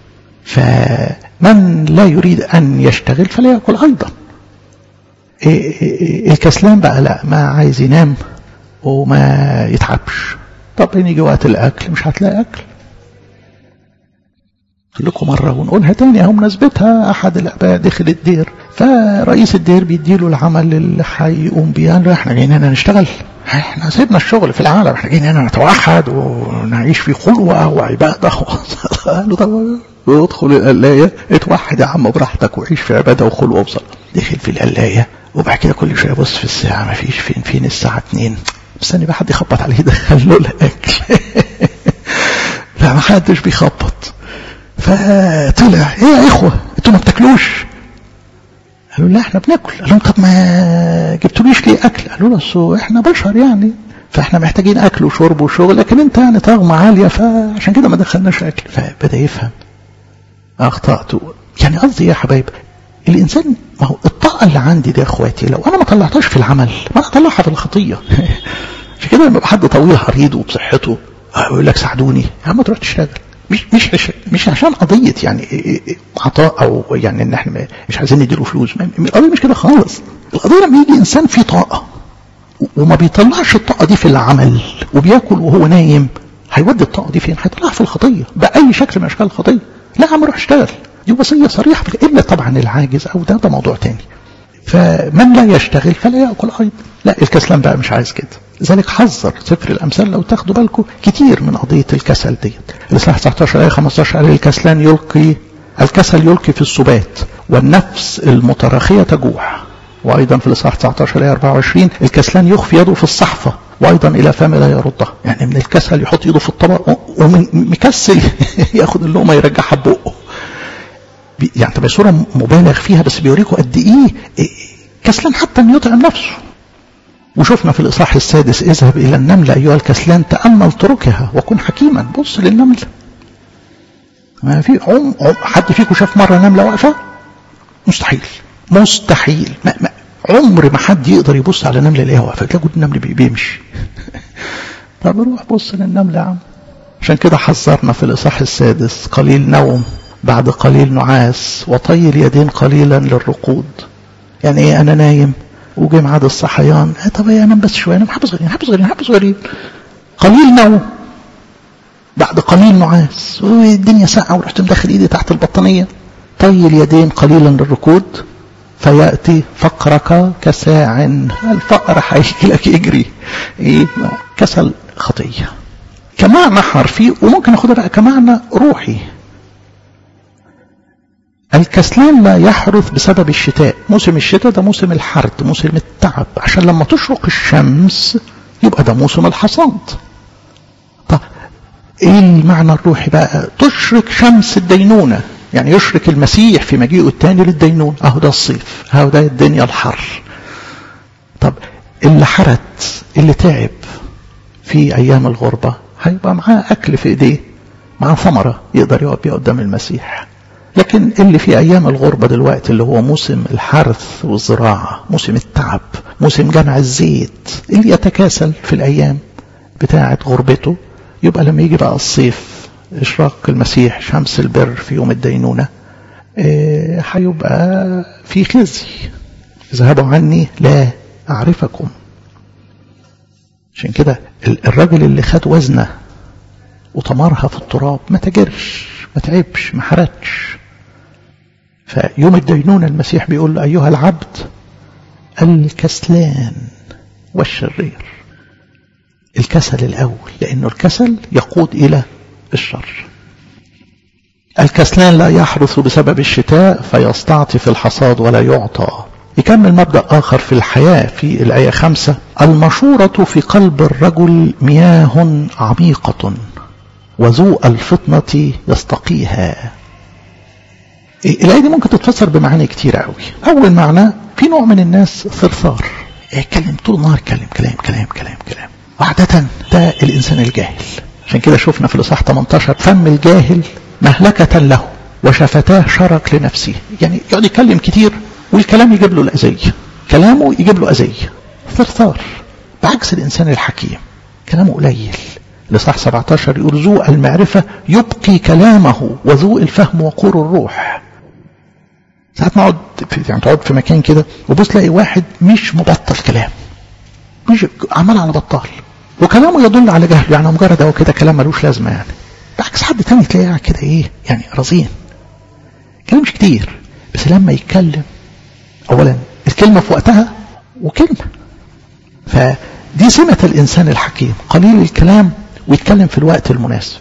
فمن لا يريد أن يشتغل فلا يأكل أيضا الكسلان بقى لا ما عايز ينام وما يتعبش طب يجي وقت الأكل مش هتلاقي أكل لكم مرة ونقولها تاني اهو مناسبتها أحد الآباء دخل الدير فرئيس الدير بيديله العمل اللي هيقوم بيه قال له احنا جايين هنا نشتغل احنا سيبنا الشغل في العالم احنا جايين هنا نتوحد ونعيش في خلوة وعبادة قال له طب ادخل القلاية اتوحد يا عم براحتك وعيش في عبادة وخلوة وصلاة دخل في القلاية وبعد كده كل شوية يبص في الساعة ما فيش فين فين الساعة 2 مستني بقى حد يخبط عليه يدخل له الأكل لا ما حدش بيخبط فطلع ايه يا اخوة انتوا ما بتاكلوش قالوا لا احنا بناكل قال لهم طب ما جبتوليش ليه اكل قالوا له اصل احنا بشر يعني فاحنا محتاجين اكل وشرب وشغل لكن انت يعني طغمة عالية فعشان كده ما دخلناش اكل فبدا يفهم اخطأت يعني قصدي يا حبايب الانسان ما هو الطاقة اللي عندي دي يا اخواتي لو انا ما طلعتهاش في العمل ما انا اطلعها في الخطية عشان كده لما حد طويل عريض وبصحته يقول لك ساعدوني يا عم تروح تشتغل مش مش مش عشان قضيه يعني عطاء او يعني ان احنا مش عايزين نديله فلوس القضيه مش كده خالص القضيه لما يجي انسان فيه طاقه وما بيطلعش الطاقه دي في العمل وبياكل وهو نايم هيودي الطاقه دي فين؟ هيطلعها في الخطيه باي شكل من اشكال الخطيه لا يا عم روح اشتغل دي وصيه صريحه الا طبعا العاجز او ده ده موضوع تاني فمن لا يشتغل فلا يأكل أيضا لا الكسلان بقى مش عايز كده لذلك حذر سفر الأمثال لو تاخدوا بالكم كتير من قضية الكسل ديت الإصحاح 19 آية 15 قال الكسلان يلقي الكسل يلقي في السبات والنفس المتراخية تجوع وأيضا في الإصحاح 19 آية 24 الكسلان يخفي يده في الصحفة وأيضا إلى فم لا يردها يعني من الكسل يحط يده في الطبق ومن مكسل ياخد اللقمة يرجعها ببقه يعني تبقى صورة مبالغ فيها بس بيوريكم قد إيه كسلان حتى أن يطعم نفسه وشفنا في الإصحاح السادس اذهب إلى النملة أيها الكسلان تأمل طرقها وكن حكيما بص للنملة ما في عم, عم حد فيكم شاف مرة نملة واقفة مستحيل مستحيل ما ما عمر ما حد يقدر يبص على نملة يلاقيها واقفة تلاقوا النمل بيمشي طب روح بص للنملة يا عم عشان كده حذرنا في الإصحاح السادس قليل نوم بعد قليل نعاس وطي اليدين قليلا للرقود يعني ايه انا نايم وجي ميعاد الصحيان آه طب ايه انام بس شويه انام حبه صغيرين حبه صغيرين حبه صغيرين قليل نوم بعد قليل نعاس والدنيا ساقعه ورحت مدخل ايدي تحت البطانيه طي اليدين قليلا للركود فياتي فقرك كساع الفقر هيجي لك يجري ايه كسل خطيه كمعنى حرفي وممكن ناخدها بقى كمعنى روحي الكسلان لا يحرث بسبب الشتاء موسم الشتاء ده موسم الحرث موسم التعب عشان لما تشرق الشمس يبقى ده موسم الحصاد طب ايه المعنى الروحي بقى تشرق شمس الدينونة يعني يشرق المسيح في مجيئه الثاني للدينونة اهو ده الصيف اهو ده الدنيا الحر طب اللي حرت اللي تعب في ايام الغربة هيبقى معاه اكل في ايديه معاه ثمرة يقدر يقف بيها قدام المسيح لكن اللي في أيام الغربة دلوقتي اللي هو موسم الحرث والزراعة موسم التعب موسم جمع الزيت اللي يتكاسل في الأيام بتاعة غربته يبقى لما يجي بقى الصيف إشراق المسيح شمس البر في يوم الدينونة هيبقى إيه في خزي اذهبوا عني لا أعرفكم عشان كده الراجل اللي خد وزنه وطمرها في التراب ما تجرش ما تعبش ما حرتش فيوم الدينونة المسيح بيقول له أيها العبد الكسلان والشرير الكسل الأول لأنه الكسل يقود إلى الشر الكسلان لا يحرث بسبب الشتاء فيستعطف الحصاد ولا يعطى يكمل مبدأ آخر في الحياة في الآية خمسة المشورة في قلب الرجل مياه عميقة وذو الفطنة يستقيها الآية دي ممكن تتفسر بمعاني كتير قوي أول معنى في نوع من الناس ثرثار يتكلم طول النهار يتكلم كلام كلام كلام كلام وعادة ده الإنسان الجاهل عشان كده شفنا في الإصحاح 18 فم الجاهل مهلكة له وشفتاه شرك لنفسه يعني يقعد يتكلم كتير والكلام يجيب له الأذية كلامه يجيب له أذية ثرثار بعكس الإنسان الحكيم كلامه قليل لصح 17 يقول ذو المعرفة يبقي كلامه وذو الفهم وقور الروح ساعات نقعد يعني تقعد في مكان كده وبص تلاقي واحد مش مبطل كلام مش عمال على بطال وكلامه يدل على جهله يعني مجرد هو كده كلام ملوش لازمه يعني بعكس حد تاني تلاقيه قاعد كده ايه يعني رزين كلام مش كتير بس لما يتكلم اولا الكلمه في وقتها وكلمه فدي سمه الانسان الحكيم قليل الكلام ويتكلم في الوقت المناسب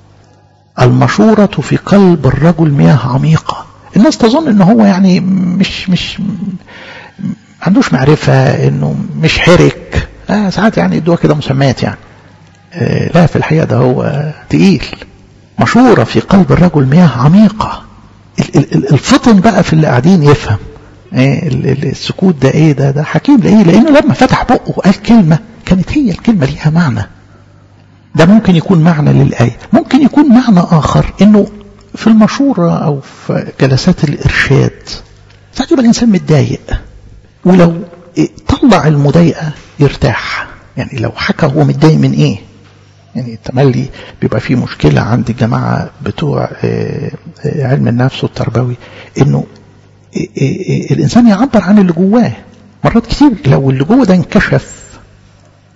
المشورة في قلب الرجل مياه عميقة الناس تظن ان هو يعني مش مش عندوش معرفة انه مش حرك آه ساعات يعني يدوها كده مسميات يعني آه لا في الحقيقة ده هو تقيل مشورة في قلب الرجل مياه عميقة الفطن بقى في اللي قاعدين يفهم ايه السكوت ده ايه ده ده حكيم ليه لانه لما فتح بقه وقال كلمة كانت هي الكلمة ليها معنى ده ممكن يكون معنى للآية ممكن يكون معنى آخر إنه في المشورة أو في جلسات الإرشاد ساعات يبقى الإنسان متضايق ولو طلع المضايقة يرتاح يعني لو حكى هو متضايق من إيه يعني تملي بيبقى فيه مشكلة عند الجماعة بتوع علم النفس والتربوي إنه الإنسان يعبر عن اللي جواه مرات كتير لو اللي جوه ده انكشف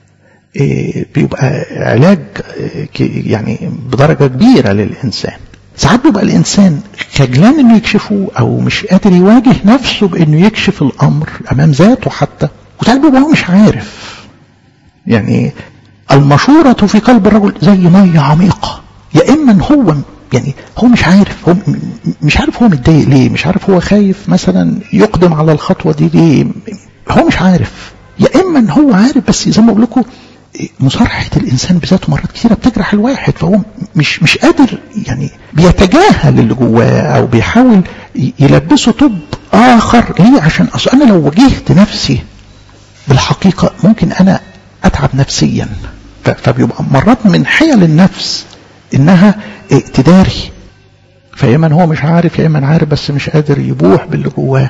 بيبقى علاج يعني بدرجة كبيرة للإنسان ساعات بيبقى الإنسان خجلان إنه يكشفه أو مش قادر يواجه نفسه بإنه يكشف الأمر أمام ذاته حتى وساعات بيبقى هو مش عارف يعني المشورة في قلب الرجل زي مية عميقة يا إما هو يعني هو مش عارف هو مش عارف هو متضايق ليه مش عارف هو خايف مثلا يقدم على الخطوة دي ليه هو مش عارف يا إما هو عارف بس زي ما بقول لكم مصارحة الإنسان بذاته مرات كثيرة بتجرح الواحد فهو مش مش قادر يعني بيتجاهل اللي جواه أو بيحاول يلبسه طب آخر ليه عشان أصل أنا لو واجهت نفسي بالحقيقة ممكن أنا أتعب نفسيا فبيبقى مرات من حيل النفس إنها تداري فيا إما هو مش عارف يا إما عارف بس مش قادر يبوح باللي جواه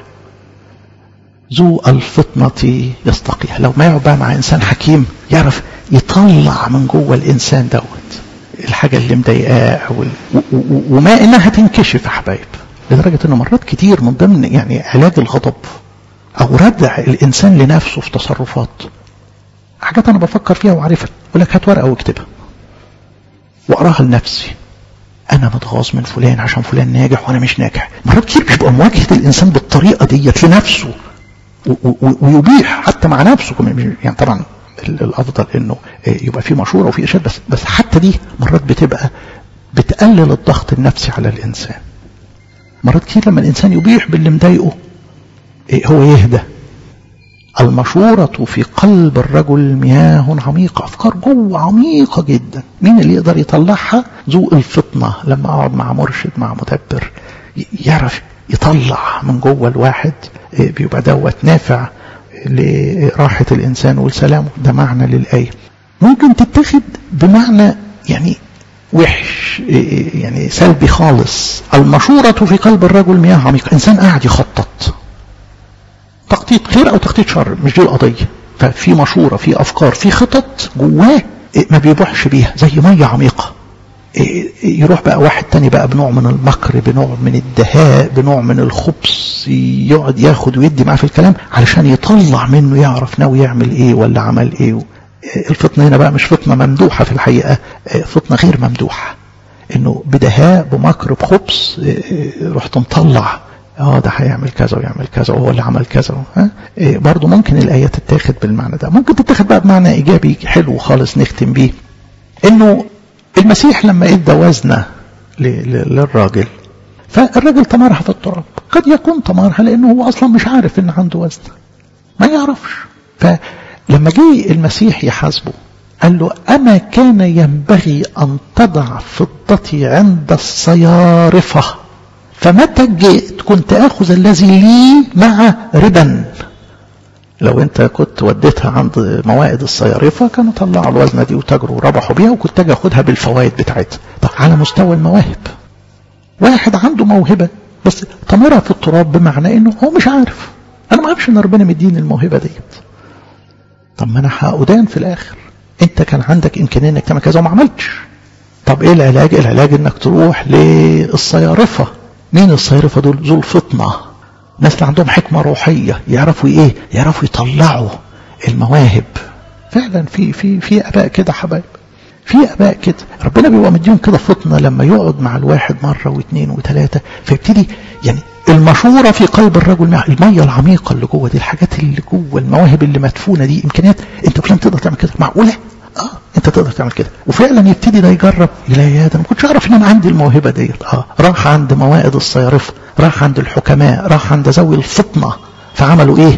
ذو الفطنة يستقيها لو ما يقعد بقى مع إنسان حكيم يعرف يطلع من جوه الإنسان دوت الحاجة اللي مضايقاه أو وما إنها تنكشف يا حبايب لدرجة إنه مرات كتير من ضمن يعني علاج الغضب أو ردع الإنسان لنفسه في تصرفات حاجات أنا بفكر فيها وعارفها أقول لك هات ورقة واكتبها وأقراها لنفسي أنا متغاظ من فلان عشان فلان ناجح وأنا مش ناجح مرات كتير بيبقى مواجهة الإنسان بالطريقة ديت لنفسه ويبيح حتى مع نفسه يعني طبعا الافضل انه يبقى في مشوره وفي ارشاد بس بس حتى دي مرات بتبقى بتقلل الضغط النفسي على الانسان مرات كتير لما الانسان يبيح باللي مضايقه هو يهدى المشورة في قلب الرجل مياه عميقة أفكار جوه عميقة جدا مين اللي يقدر يطلعها ذو الفطنة لما أقعد مع مرشد مع مدبر يعرف يطلع من جوه الواحد بيبقى دوت نافع لراحة الإنسان والسلام ده معنى للآية ممكن تتخذ بمعنى يعني وحش يعني سلبي خالص المشورة في قلب الرجل مياه عميقة إنسان قاعد يخطط تخطيط خير أو تخطيط شر مش دي القضية ففي مشورة في أفكار في خطط جواه ما بيبوحش بيها زي مية عميقة يروح بقى واحد تاني بقى بنوع من المكر بنوع من الدهاء بنوع من الخبث يقعد ياخد ويدي معاه في الكلام علشان يطلع منه يعرف ناوي يعمل ايه ولا عمل ايه الفطنة هنا بقى مش فطنة ممدوحة في الحقيقة فطنة غير ممدوحة انه بدهاء بمكر بخبث رحت مطلع اه ده هيعمل كذا ويعمل كذا وهو اللي عمل كذا ها إيه برضه ممكن الايه تتاخد بالمعنى ده ممكن تتاخد بقى بمعنى ايجابي حلو خالص نختم بيه انه المسيح لما ادى وزنه للراجل فالراجل طمرها في التراب قد يكون طمرها لانه هو اصلا مش عارف ان عنده وزن ما يعرفش فلما جه المسيح يحاسبه قال له أما كان ينبغي أن تضع فضتي عند الصيارفة فمتى جئت كنت أخذ الذي لي مع ربا لو انت كنت وديتها عند موائد الصيارفة كانوا طلعوا الوزنة دي وتجروا وربحوا بيها وكنت اجي اخدها بالفوائد بتاعتها طب على مستوى المواهب واحد عنده موهبة بس طمرها في التراب بمعنى انه هو مش عارف انا ما اعرفش ان ربنا مديني الموهبة ديت طب ما انا هقدان في الاخر انت كان عندك امكانيه انك تعمل كذا وما عملتش طب ايه العلاج العلاج انك تروح للصيارفه مين الصيارفه دول ذو الفطنه ناس اللي عندهم حكمه روحيه يعرفوا ايه يعرفوا يطلعوا المواهب فعلا في في في اباء كده حبايب في اباء كده ربنا بيبقى مديهم كده فطنه لما يقعد مع الواحد مره واثنين وثلاثه فيبتدي يعني المشورة في قلب الرجل المية العميقة اللي جوه دي الحاجات اللي جوه المواهب اللي مدفونة دي إمكانيات أنت فلان تقدر تعمل كده معقولة؟ آه أنت تقدر تعمل كده وفعلا يبتدي ده يجرب يلاقي يا ده ما كنتش أعرف إن أنا عندي الموهبة ديت آه راح عند موائد الصيارفة راح عند الحكماء راح عند ذوي الفطنة فعملوا إيه؟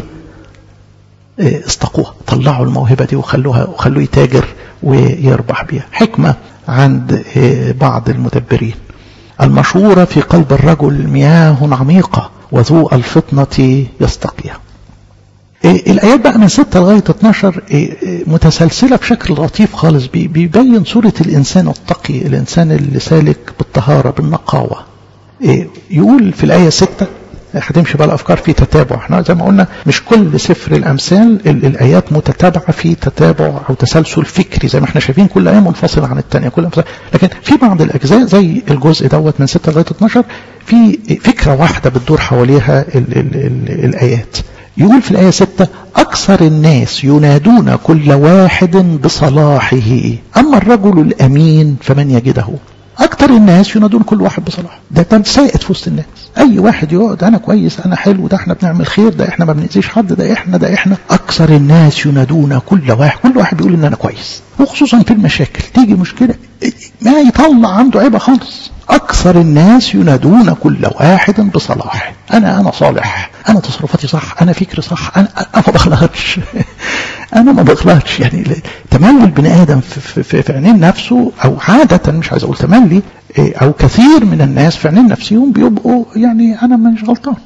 إيه استقوها طلعوا الموهبة دي وخلوها وخلوه يتاجر ويربح بيها حكمة عند إيه بعض المدبرين المشورة في قلب الرجل مياه عميقة وذو الفطنة يستقيها إيه الآيات بقى من 6 لغاية 12 إيه متسلسلة بشكل لطيف خالص بيبين صورة الإنسان التقي الإنسان اللي سالك بالطهارة بالنقاوة إيه يقول في الآية 6 هتمشي بقى الافكار في تتابع احنا زي ما قلنا مش كل سفر الامثال الايات متتابعه في تتابع او تسلسل فكري زي ما احنا شايفين كل ايه منفصله عن الثانيه كل أمثال. لكن في بعض الاجزاء زي الجزء دوت من 6 لغايه 12 في فكره واحده بتدور حواليها ال ال ال الايات يقول في الآية 6 أكثر الناس ينادون كل واحد بصلاحه أما الرجل الأمين فمن يجده اكتر الناس ينادون كل واحد بصلاح ده ده سائد في وسط الناس اي واحد يقعد انا كويس انا حلو ده احنا بنعمل خير ده احنا ما بنأذيش حد ده احنا ده احنا اكثر الناس ينادون كل واحد كل واحد بيقول ان انا كويس وخصوصا في المشاكل تيجي مشكله ما يطلع عنده عيبه خالص اكثر الناس ينادون كل واحد بصلاحه انا انا صالح انا تصرفاتي صح انا فكري صح انا انا ما بغلطش انا ما بغلطش يعني تملي البني ادم في, في, في عينين نفسه او عاده مش عايز اقول تملي او كثير من الناس في عينين نفسهم بيبقوا يعني انا مش غلطان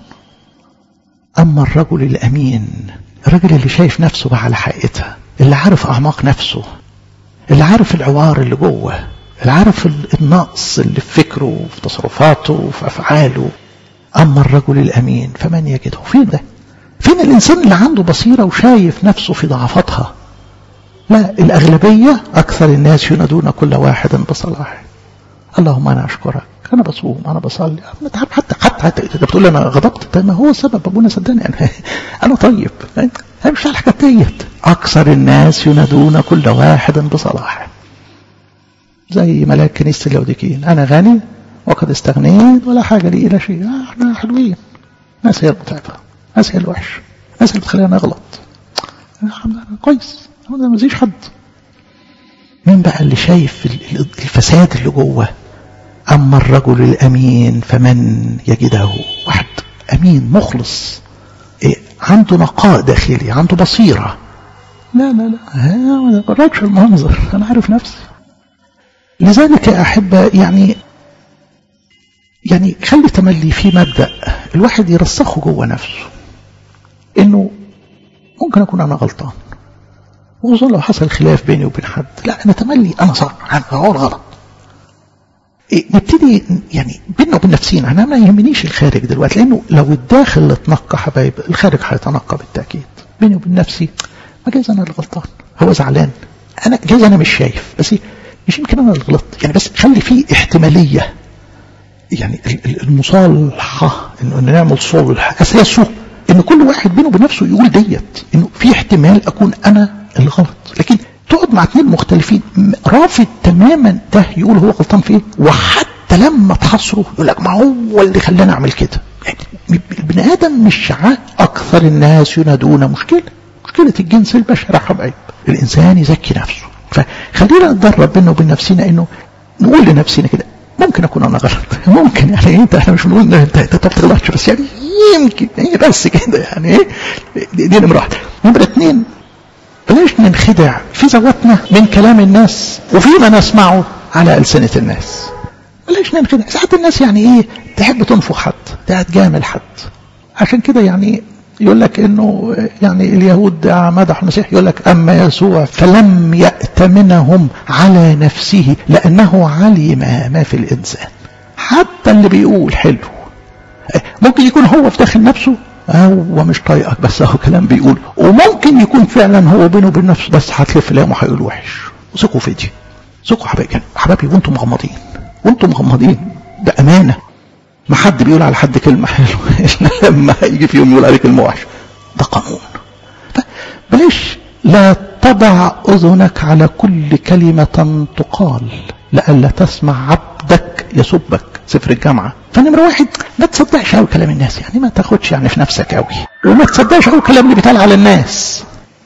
اما الرجل الامين الرجل اللي شايف نفسه بقى على حقيقتها اللي عارف اعماق نفسه اللي عارف العوار اللي جوه اللي عارف النقص اللي في فكره وفي تصرفاته وفي افعاله اما الرجل الامين فمن يجده فين ده فين الانسان اللي عنده بصيره وشايف نفسه في ضعفاتها لا الاغلبيه اكثر الناس ينادون كل واحد بصلاحه اللهم انا اشكرك انا بصوم انا بصلي انا تعب حتى حتى حتى انت بتقول لي انا غضبت طيب ما هو السبب ابونا صدقني انا انا طيب انا مش الحاجات ديت اكثر الناس ينادون كل واحد بصلاحه زي ملاك كنيسه اللوديكيين انا غني وقد استغنيت ولا حاجه لي الى شيء احنا حلوين ناس هي المتعبه ناس هي الوحش ناس اللي بتخلينا نغلط كويس ما مزيش حد مين بقى اللي شايف الفساد اللي جوه أما الرجل الأمين فمن يجده واحد أمين مخلص إيه عنده نقاء داخلي عنده بصيرة لا لا لا ما بقراكش المنظر أنا عارف نفسي لذلك يا أحبة يعني يعني خلي تملي في مبدأ الواحد يرسخه جوه نفسه إنه ممكن أكون أنا غلطان وخصوصا لو حصل خلاف بيني وبين حد لا أنا تملي أنا صح أنا هو غلط إيه نبتدي يعني بيننا وبين نفسينا انا ما يهمنيش الخارج دلوقتي لانه لو الداخل اللي اتنقى حبايب الخارج هيتنقى بالتاكيد بيني وبين نفسي ما جايز انا اللي غلطان هو زعلان انا جايز انا مش شايف بس مش يمكن انا اللي غلطت يعني بس خلي فيه احتماليه يعني المصالحه انه نعمل صلح اساسه ان كل واحد بينه وبين نفسه يقول ديت انه في احتمال اكون انا اللي غلط لكن تقعد مع اثنين مختلفين رافض تماما ده يقول هو غلطان في ايه وحتى لما تحصره يقول لك ما هو اللي خلاني اعمل كده يعني البني ادم مش اكثر الناس ينادون مشكله مشكله الجنس البشري يا حبايب الانسان يزكي نفسه فخلينا نتدرب بينا وبين نفسنا انه نقول لنفسنا كده ممكن اكون انا غلط ممكن يعني انت احنا مش بنقول انت انت ما بتغلطش بس يعني يمكن هي بس كده يعني ايه دي نمره واحده نمره اثنين بلاش ننخدع في ذواتنا من كلام الناس وفيما نسمعه على ألسنة الناس بلاش ننخدع ساعات الناس يعني ايه تحب تنفخ حد تجامل حد عشان كده يعني يقول لك انه يعني اليهود مدحوا المسيح يقول لك اما يسوع فلم يأتمنهم على نفسه لانه علم ما في الانسان حتى اللي بيقول حلو ممكن يكون هو في داخل نفسه هو مش طايقك بس هو كلام بيقول وممكن يكون فعلا هو بينه وبين نفسه بس هتلف لامه هيقول وحش ثقوا في دي ثقوا حبايبي حبايبي وانتم مغمضين وانتم مغمضين ده امانه ما حد بيقول على حد كلمه حلوه الا لما يجي في يوم يقول عليه كلمه وحشه ده قانون بلاش لا تضع اذنك على كل كلمه تقال لئلا تسمع عبدك يسبك سفر الجامعة فنمرة واحد ما تصدقش قوي كلام الناس يعني ما تاخدش يعني في نفسك قوي وما تصدقش قوي الكلام اللي بيتقال على الناس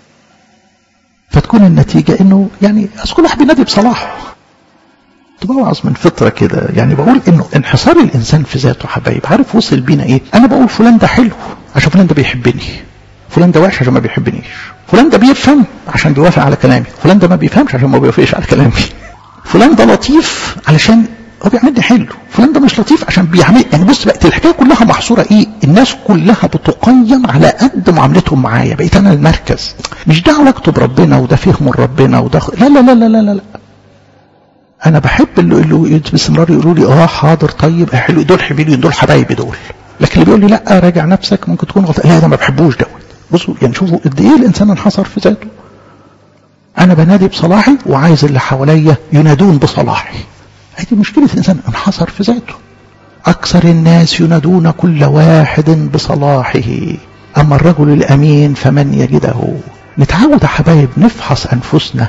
فتكون النتيجة انه يعني اصل كل واحد بينادي بصلاحه بوعظ من فطرة كده يعني بقول انه انحصار الانسان في ذاته حبايب عارف وصل بينا ايه انا بقول فلان ده حلو عشان فلان ده بيحبني فلان ده وحش عشان ما بيحبنيش فلان ده بيفهم عشان بيوافق على كلامي فلان ده ما بيفهمش عشان ما بيوافقش على كلامي فلان ده لطيف علشان هو بيعملني حلو فلان ده مش لطيف عشان بيعمل يعني بص بقت الحكايه كلها محصوره ايه الناس كلها بتقيم على قد معاملتهم معايا بقيت انا المركز مش ده علاقته بربنا وده فهمه لربنا وده خ... لا لا لا لا لا لا انا بحب اللي, اللي باستمرار يقولوا لي اه حاضر طيب حلو دول حبيبي دول حبايبي دول لكن اللي بيقول لي لا راجع نفسك ممكن تكون غلط لا ده ما بحبوش دوت بصوا يعني شوفوا قد ايه الانسان انحصر في ذاته انا بنادي بصلاحي وعايز اللي حواليا ينادون بصلاحي هذه مشكلة الإنسان انحصر في ذاته أكثر الناس ينادون كل واحد بصلاحه أما الرجل الأمين فمن يجده نتعود يا حبايب نفحص أنفسنا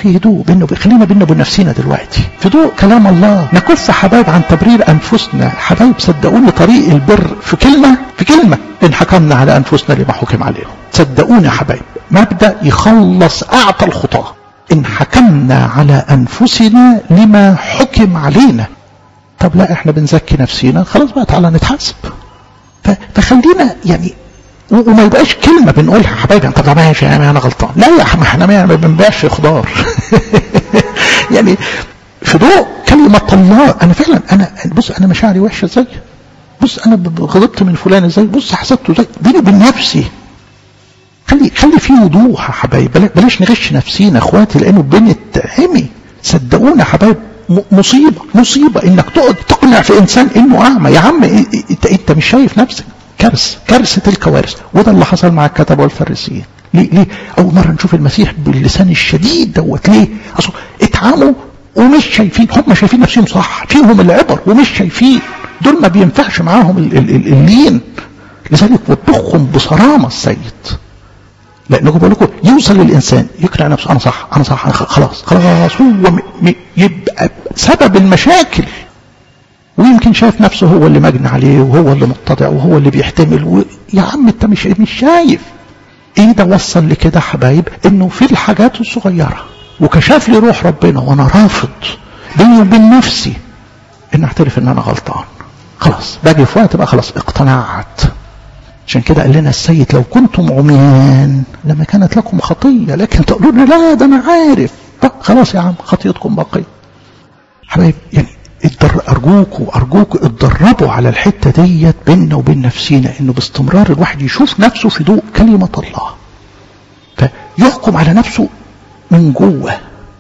في هدوء بينه خلينا بيننا وبين نفسنا دلوقتي في ضوء كلام الله نكف حبايب عن تبرير انفسنا حبايب صدقوني طريق البر في كلمه في كلمه ان حكمنا على انفسنا لما حكم عليهم صدقوني يا حبايب مبدا يخلص اعطى الخطاه ان حكمنا على انفسنا لما حكم علينا طب لا احنا بنزكي نفسينا خلاص بقى تعالى نتحاسب فخلينا يعني وما يبقاش كلمه بنقولها حبايبي طب ماشي يعني انا غلطان لا يا عم احنا ما بنبيعش خضار يعني في ضوء كلمه الله انا فعلا انا بص انا مشاعري وحشه ازاي بص انا غضبت من فلان ازاي بص حسدته ازاي بيني وبين نفسي خلي خلي في وضوح يا حبايب بلاش نغش نفسينا اخواتي لانه بنتعمي صدقونا يا حبايب مصيبه مصيبه انك تقعد تقنع في انسان انه اعمى يا عم انت انت مش شايف نفسك كارثه كارثه الكوارث وده اللي حصل مع الكتبه والفريسيين ليه ليه اول مره نشوف المسيح باللسان الشديد دوت ليه اصل اتعاموا ومش شايفين هم شايفين نفسهم صح فيهم العبر ومش شايفين دول ما بينفعش معاهم اللين لذلك وبخهم بصرامه السيد لانكم بقول لكم يوصل للانسان يقنع نفسه انا صح انا صح أنا خلاص خلاص هو يبقى سبب المشاكل ويمكن شايف نفسه هو اللي مجني عليه وهو اللي متضع وهو اللي بيحتمل و... يا عم انت مش مش شايف ايه ده وصل لكده حبايب انه في الحاجات الصغيره وكشف لي روح ربنا وانا رافض بيني وبين نفسي ان اعترف ان انا غلطان خلاص باجي في وقت بقى خلاص اقتنعت عشان كده قال لنا السيد لو كنتم عميان لما كانت لكم خطيه لكن تقولون لا ده انا عارف خلاص يا عم خطيتكم باقيه حبايب يعني ارجوكوا ارجوكوا اتدربوا على الحته ديت بيننا وبين نفسينا انه باستمرار الواحد يشوف نفسه في ضوء كلمه الله فيحكم على نفسه من جوه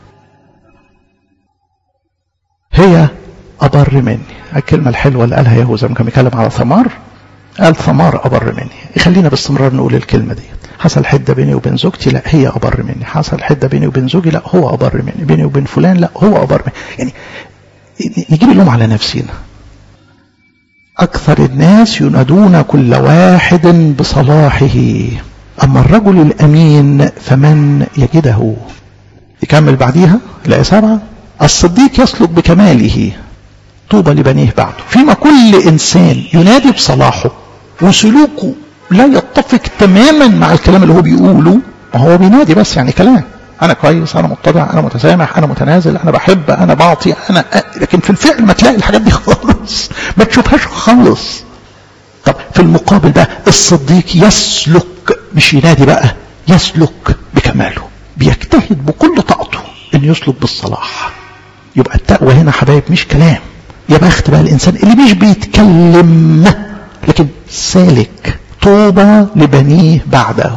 هي أبر مني الكلمة الحلوة اللي قالها يهوذا لما كان بيتكلم على ثمار قال ثمار أبر مني يخلينا باستمرار نقول الكلمة دي حصل حدة بيني وبين زوجتي لا هي أبر مني حصل حدة بيني وبين زوجي لا هو أبر مني بيني وبين فلان لا هو أبر مني يعني نجيب اللوم على نفسنا أكثر الناس ينادون كل واحد بصلاحه أما الرجل الأمين فمن يجده يكمل بعديها الآية سبعة الصديق يسلك بكماله طوبى لبنيه بعده فيما كل إنسان ينادي بصلاحه وسلوكه لا يتفق تماما مع الكلام اللي هو بيقوله وهو بينادي بس يعني كلام أنا كويس أنا متضع أنا متسامح أنا متنازل أنا بحب أنا بعطي أنا أ... لكن في الفعل ما تلاقي الحاجات دي خالص ما تشوفهاش خالص طب في المقابل بقى الصديق يسلك مش ينادي بقى يسلك بكماله بيجتهد بكل طاقته انه يسلك بالصلاح يبقى التقوى هنا حبايب مش كلام يا بخت بقى الانسان اللي مش بيتكلم لكن سالك طوبى لبنيه بعده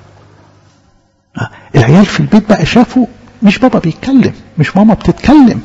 العيال في البيت بقى شافوا مش بابا بيتكلم مش ماما بتتكلم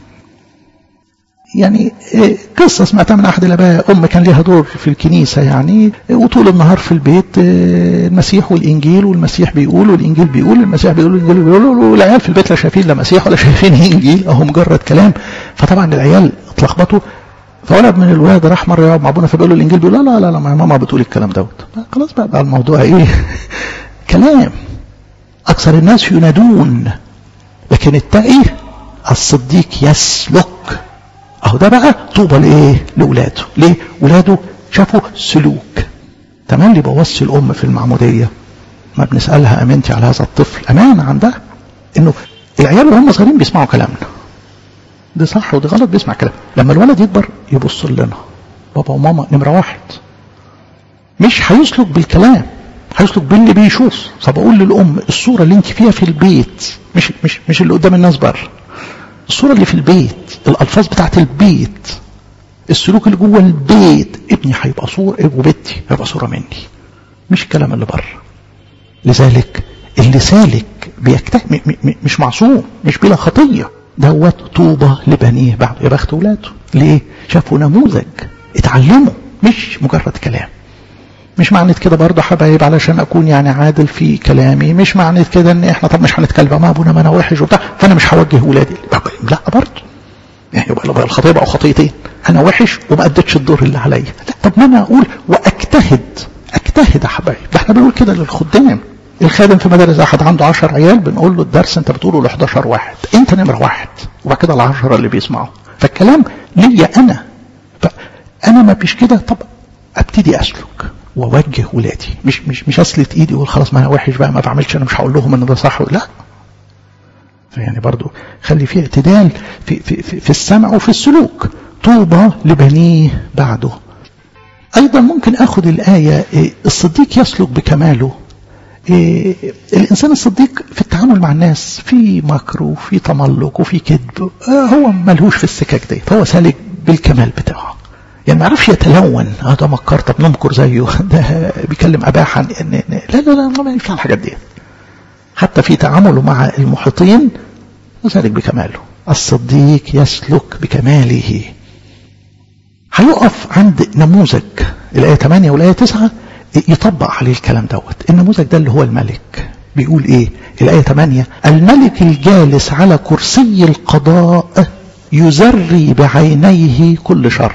يعني قصة سمعتها من أحد الآباء أم كان لها دور في الكنيسة يعني وطول النهار في البيت المسيح والإنجيل والمسيح بيقول والإنجيل بيقول المسيح بيقول والإنجيل بيقول والعيال في البيت لا شايفين لا مسيح ولا شايفين إنجيل أهو مجرد كلام فطبعا العيال اتلخبطوا فولد من الولاد راح مرة يقعد مع أبونا فبيقول له الإنجيل بيقول لا لا لا, لا ما ماما بتقول الكلام دوت خلاص بقى, بقى الموضوع إيه كلام أكثر الناس ينادون لكن التقي الصديق يسلك اهو ده بقى طوبى لايه لاولاده ليه ولاده شافوا سلوك تمام اللي بوصي الام في المعموديه ما بنسالها امنتي على هذا الطفل امانه عندها انه العيال وهم صغيرين بيسمعوا كلامنا ده صح وده غلط بيسمع كلام لما الولد يكبر يبص لنا بابا وماما نمره واحد مش هيسلك بالكلام هيسلك باللي بيشوف فبقول للام الصوره اللي انت فيها في البيت مش مش مش اللي قدام الناس بره الصورة اللي في البيت الألفاظ بتاعت البيت السلوك اللي جوه البيت ابني هيبقى صورة وبنتي هيبقى صورة مني مش الكلام اللي بره لذلك اللي سالك بيجتهد مش معصوم مش بلا خطية دوت طوبى لبنيه بعد يا بخت ولاده ليه شافوا نموذج اتعلموا مش مجرد كلام مش معنى كده برضه حبايب علشان اكون يعني عادل في كلامي مش معنى كده ان احنا طب مش هنتكلم مع ابونا ما انا وحش وبتاع فانا مش هوجه ولادي لا برضه يعني يبقى الخطيه بقى خطيتين انا وحش وما اديتش الدور اللي عليا لا طب ما انا اقول واجتهد اجتهد يا حبايب ده احنا بنقول كده للخدام الخادم في مدارس احد عنده 10 عيال بنقول له الدرس انت بتقوله ل 11 واحد انت نمره واحد وبعد كده ال 10 اللي بيسمعوا فالكلام ليا انا فانا ما فيش كده طب ابتدي اسلك واوجه ولادي مش مش مش اسلت ايدي واقول خلاص ما انا وحش بقى ما بعملش انا مش هقول لهم ان ده صح لا فيعني برضو خلي في اعتدال في, في, في, في السمع وفي السلوك طوبى لبنيه بعده أيضا ممكن أخذ الآية الصديق يسلك بكماله الإنسان الصديق في التعامل مع الناس في مكر وفي تملق وفي كذب هو ملهوش في السكك دي فهو سالك بالكمال بتاعه يعني ما يعرفش يتلون اه ده مكر طب نمكر زيه ده بيكلم اباحا ان لا لا لا ما ينفع الحاجات دي حتى في تعامله مع المحيطين وسالك بكماله الصديق يسلك بكماله هيقف عند نموذج الآية 8 والآية 9 يطبق عليه الكلام دوت النموذج ده اللي هو الملك بيقول ايه الآية 8 الملك الجالس على كرسي القضاء يزري بعينيه كل شر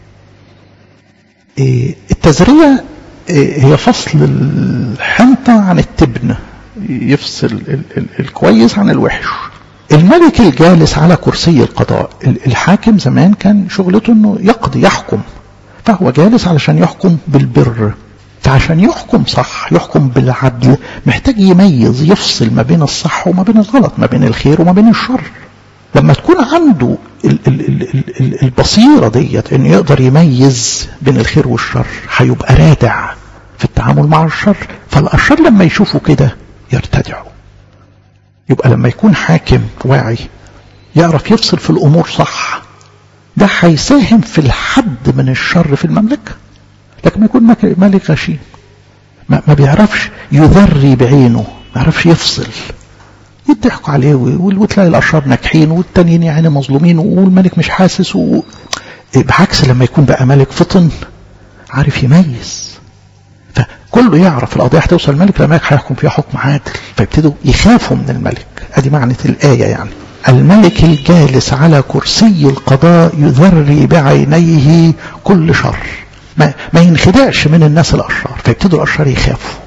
إيه التزرية إيه هي فصل الحنطة عن التبن يفصل ال ال الكويس عن الوحش الملك الجالس على كرسي القضاء الحاكم زمان كان شغلته انه يقضي يحكم فهو جالس علشان يحكم بالبر فعشان يحكم صح يحكم بالعدل محتاج يميز يفصل ما بين الصح وما بين الغلط ما بين الخير وما بين الشر لما تكون عنده ال ال ال ال البصيرة ديت انه يقدر يميز بين الخير والشر هيبقى رادع في التعامل مع الشر فالأشرار لما يشوفوا كده يرتدعوا يبقى لما يكون حاكم واعي يعرف يفصل في الأمور صح ده هيساهم في الحد من الشر في المملكة لكن ما يكون ملك غشيم ما, ما بيعرفش يذري بعينه ما يعرفش يفصل يضحكوا عليه وتلاقي الأشرار ناجحين والتانيين يعني مظلومين والملك مش حاسس و... بعكس لما يكون بقى ملك فطن عارف يميز فكله يعرف القضية هتوصل الملك لما هيحكم فيها حكم عادل فيبتدوا يخافوا من الملك ادي معنى الآية يعني الملك الجالس على كرسي القضاء يذري بعينيه كل شر ما, ما ينخدعش من الناس الأشرار فيبتدوا الأشرار يخافوا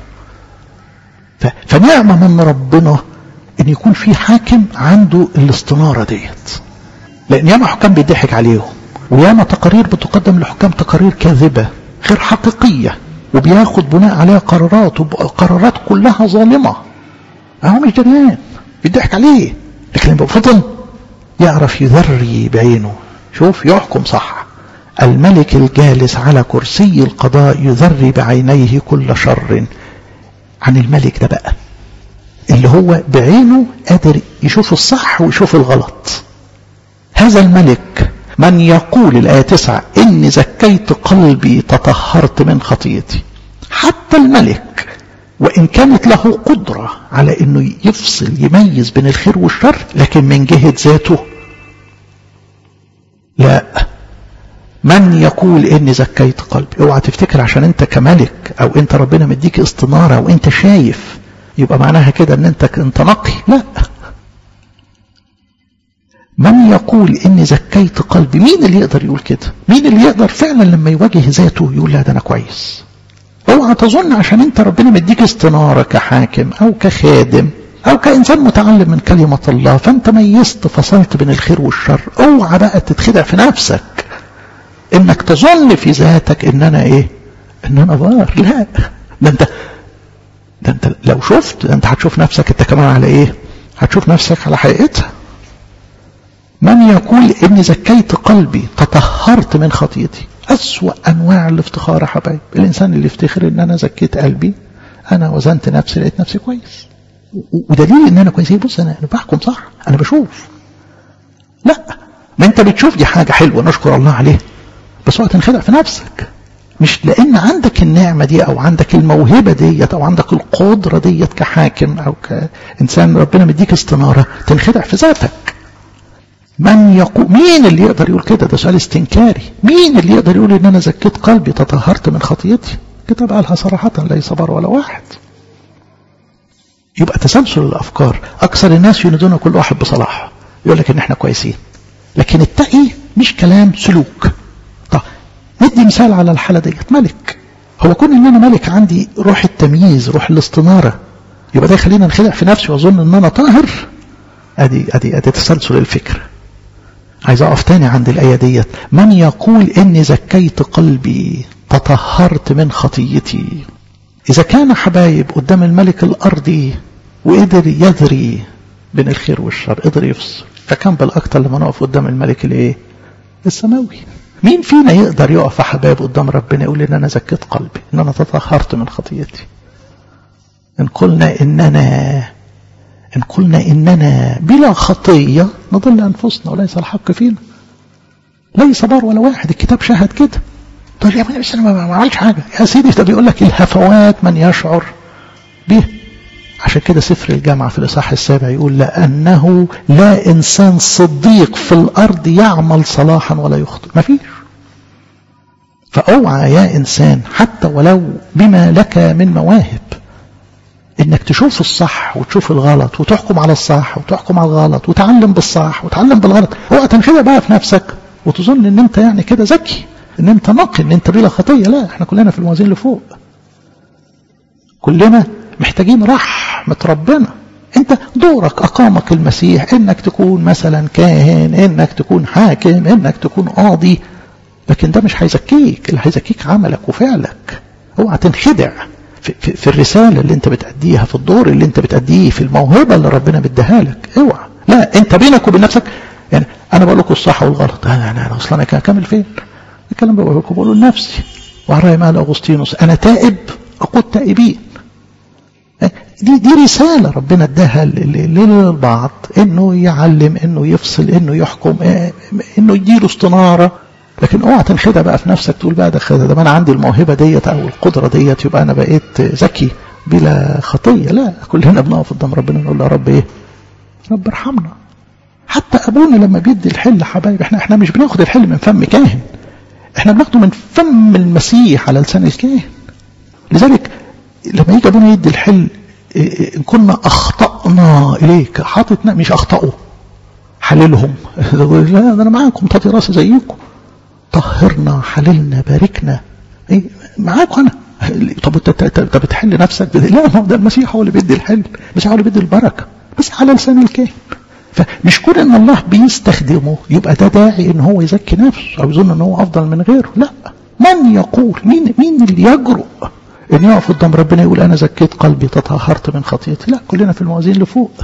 فنعمة من ربنا ان يكون في حاكم عنده الاستنارة ديت لان ياما حكام بيضحك عليهم وياما تقارير بتقدم لحكام تقارير كاذبة غير حقيقية وبياخد بناء عليها قرارات وقرارات كلها ظالمة اهو مش دريان بيضحك عليه لكن لما فضل يعرف يذري بعينه شوف يحكم صح الملك الجالس على كرسي القضاء يذري بعينيه كل شر عن الملك ده بقى اللي هو بعينه قادر يشوف الصح ويشوف الغلط هذا الملك من يقول الآية تسعة إني زكيت قلبي تطهرت من خطيتي حتى الملك وإن كانت له قدرة على إنه يفصل يميز بين الخير والشر لكن من جهة ذاته لا من يقول إني زكيت قلبي اوعى تفتكر عشان انت كملك او انت ربنا مديك استنارة وانت شايف يبقى معناها كده ان انت انت نقي لا من يقول اني زكيت قلبي مين اللي يقدر يقول كده مين اللي يقدر فعلا لما يواجه ذاته يقول لا ده انا كويس اوعى تظن عشان انت ربنا مديك استنارة كحاكم او كخادم او كانسان متعلم من كلمة الله فانت ميزت فصلت بين الخير والشر اوعى بقى تتخدع في نفسك انك تظن في ذاتك ان انا ايه ان انا بار لا ده انت ده انت لو شفت ده انت هتشوف نفسك انت كمان على ايه هتشوف نفسك على حقيقتها من يقول اني زكيت قلبي تطهرت من خطيتي اسوأ انواع الافتخار يا حبايب الانسان اللي يفتخر ان انا زكيت قلبي انا وزنت نفسي لقيت نفسي كويس ودليل ان انا كويس بص انا انا بحكم صح انا بشوف لا ما انت بتشوف دي حاجه حلوه نشكر الله عليها بس اوعى تنخدع في نفسك مش لان عندك النعمة دي او عندك الموهبة ديت او عندك القدرة ديت كحاكم او كإنسان ربنا مديك استنارة تنخدع في ذاتك من يقول مين اللي يقدر يقول كده ده سؤال استنكاري مين اللي يقدر يقول ان انا زكيت قلبي تطهرت من خطيتي كتب قالها صراحة ليس بر ولا واحد يبقى تسلسل الافكار اكثر الناس ينادون كل واحد بصلاح يقول لك ان احنا كويسين لكن التقي مش كلام سلوك ندي مثال على الحالة ديت ملك هو كون ان انا ملك عندي روح التمييز روح الاستنارة يبقى ده يخلينا نخدع في نفسي واظن ان انا طاهر ادي ادي ادي تسلسل الفكر عايز اقف تاني عند الايه ديت من يقول اني زكيت قلبي تطهرت من خطيتي اذا كان حبايب قدام الملك الارضي وقدر يدري بين الخير والشر قدر يفصل فكان بالاكثر لما نقف قدام الملك الايه السماوي مين فينا يقدر يقف يا حبايب قدام ربنا يقول ان انا زكيت قلبي ان انا تطهرت من خطيتي ان قلنا اننا ان قلنا اننا بلا خطيه نضل انفسنا وليس الحق فينا ليس بار ولا واحد الكتاب شهد كده تقول يا بس انا ما عملتش حاجه يا سيدي ده بيقول لك الهفوات من يشعر به عشان كده سفر الجامعة في الإصحاح السابع يقول لأنه لا إنسان صديق في الأرض يعمل صلاحا ولا يخطئ ما فيش فأوعى يا إنسان حتى ولو بما لك من مواهب إنك تشوف الصح وتشوف الغلط وتحكم على الصح وتحكم على الغلط وتعلم بالصح وتعلم بالغلط اوعى تنخدع بقى في نفسك وتظن إن أنت يعني كده ذكي إن أنت نقي إن أنت بلا خطية لا إحنا كلنا في الموازين اللي فوق كلنا محتاجين رحمة ربنا انت دورك اقامك المسيح انك تكون مثلا كاهن انك تكون حاكم انك تكون قاضي لكن ده مش هيزكيك اللي هيزكيك عملك وفعلك اوعى تنخدع في, في, في الرسالة اللي انت بتأديها في الدور اللي انت بتأديه في الموهبة اللي ربنا مديها لك اوعى لا انت بينك وبين نفسك يعني انا بقول لكم الصح والغلط انا انا, أنا اصلا انا كامل فين الكلام بقول لكم بقوله لنفسي وعلى رأي مال اغسطينوس انا تائب اقود تائبين دي دي رساله ربنا اداها للبعض انه يعلم انه يفصل انه يحكم انه يديله استناره لكن اوعى تنخدع بقى في نفسك تقول بقى ده خدع ده انا عندي الموهبه ديت او القدره ديت يبقى انا بقيت ذكي بلا خطيه لا كلنا بنقف قدام ربنا نقول له يا رب ايه؟ رب ارحمنا حتى ابونا لما بيدي الحل حبايب احنا احنا مش بناخد الحل من فم كاهن احنا بناخده من فم المسيح على لسان الكاهن لذلك لما يجي ابونا يدي الحل إن كنا أخطأنا إليك حاططنا مش أخطأوا حللهم لا ده أنا معاكم تطي راسي زيكم طهرنا حللنا باركنا إيه معاكم أنا طب انت بتحل نفسك لا ما ده المسيح هو اللي بيدي الحل المسيح هو اللي بيدي البركة بس على لسان الكاهن فمش كون ان الله بيستخدمه يبقى ده داعي ان هو يزكي نفسه او يظن ان هو افضل من غيره لا من يقول مين مين اللي يجرؤ ان يقف قدام ربنا يقول انا زكيت قلبي تطهرت من خطيتي لا كلنا في الموازين اللي فوق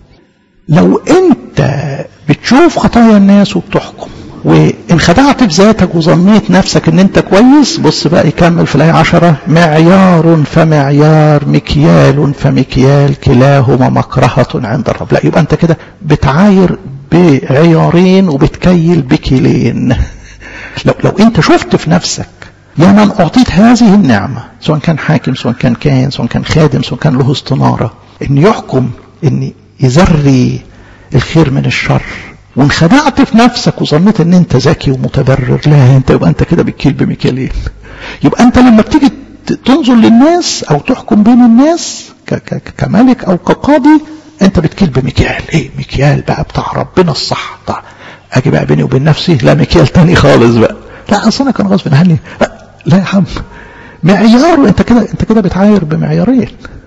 لو انت بتشوف خطايا الناس وبتحكم وانخدعت في ذاتك وظنيت نفسك ان انت كويس بص بقى يكمل في الايه عشرة معيار فمعيار مكيال فمكيال كلاهما مكرهة عند الرب لا يبقى انت كده بتعاير بعيارين وبتكيل بكيلين لو لو انت شفت في نفسك يا من أعطيت هذه النعمة سواء كان حاكم سواء كان كاهن سواء كان خادم سواء كان له استنارة إن يحكم إن يزري الخير من الشر وانخدعت في نفسك وظنيت ان انت ذكي ومتبرر لا انت يبقى انت كده بتكيل بمكيالين يبقى انت لما بتيجي تنظر للناس او تحكم بين الناس كملك او كقاضي انت بتكيل بمكيال ايه مكيال بقى بتاع ربنا الصح بتاع اجي بقى بيني وبين نفسي لا مكيال تاني خالص بقى لا اصل انا كان غصب عني لا, لا يا عم معيار انت كده انت كده بتعاير بمعيارين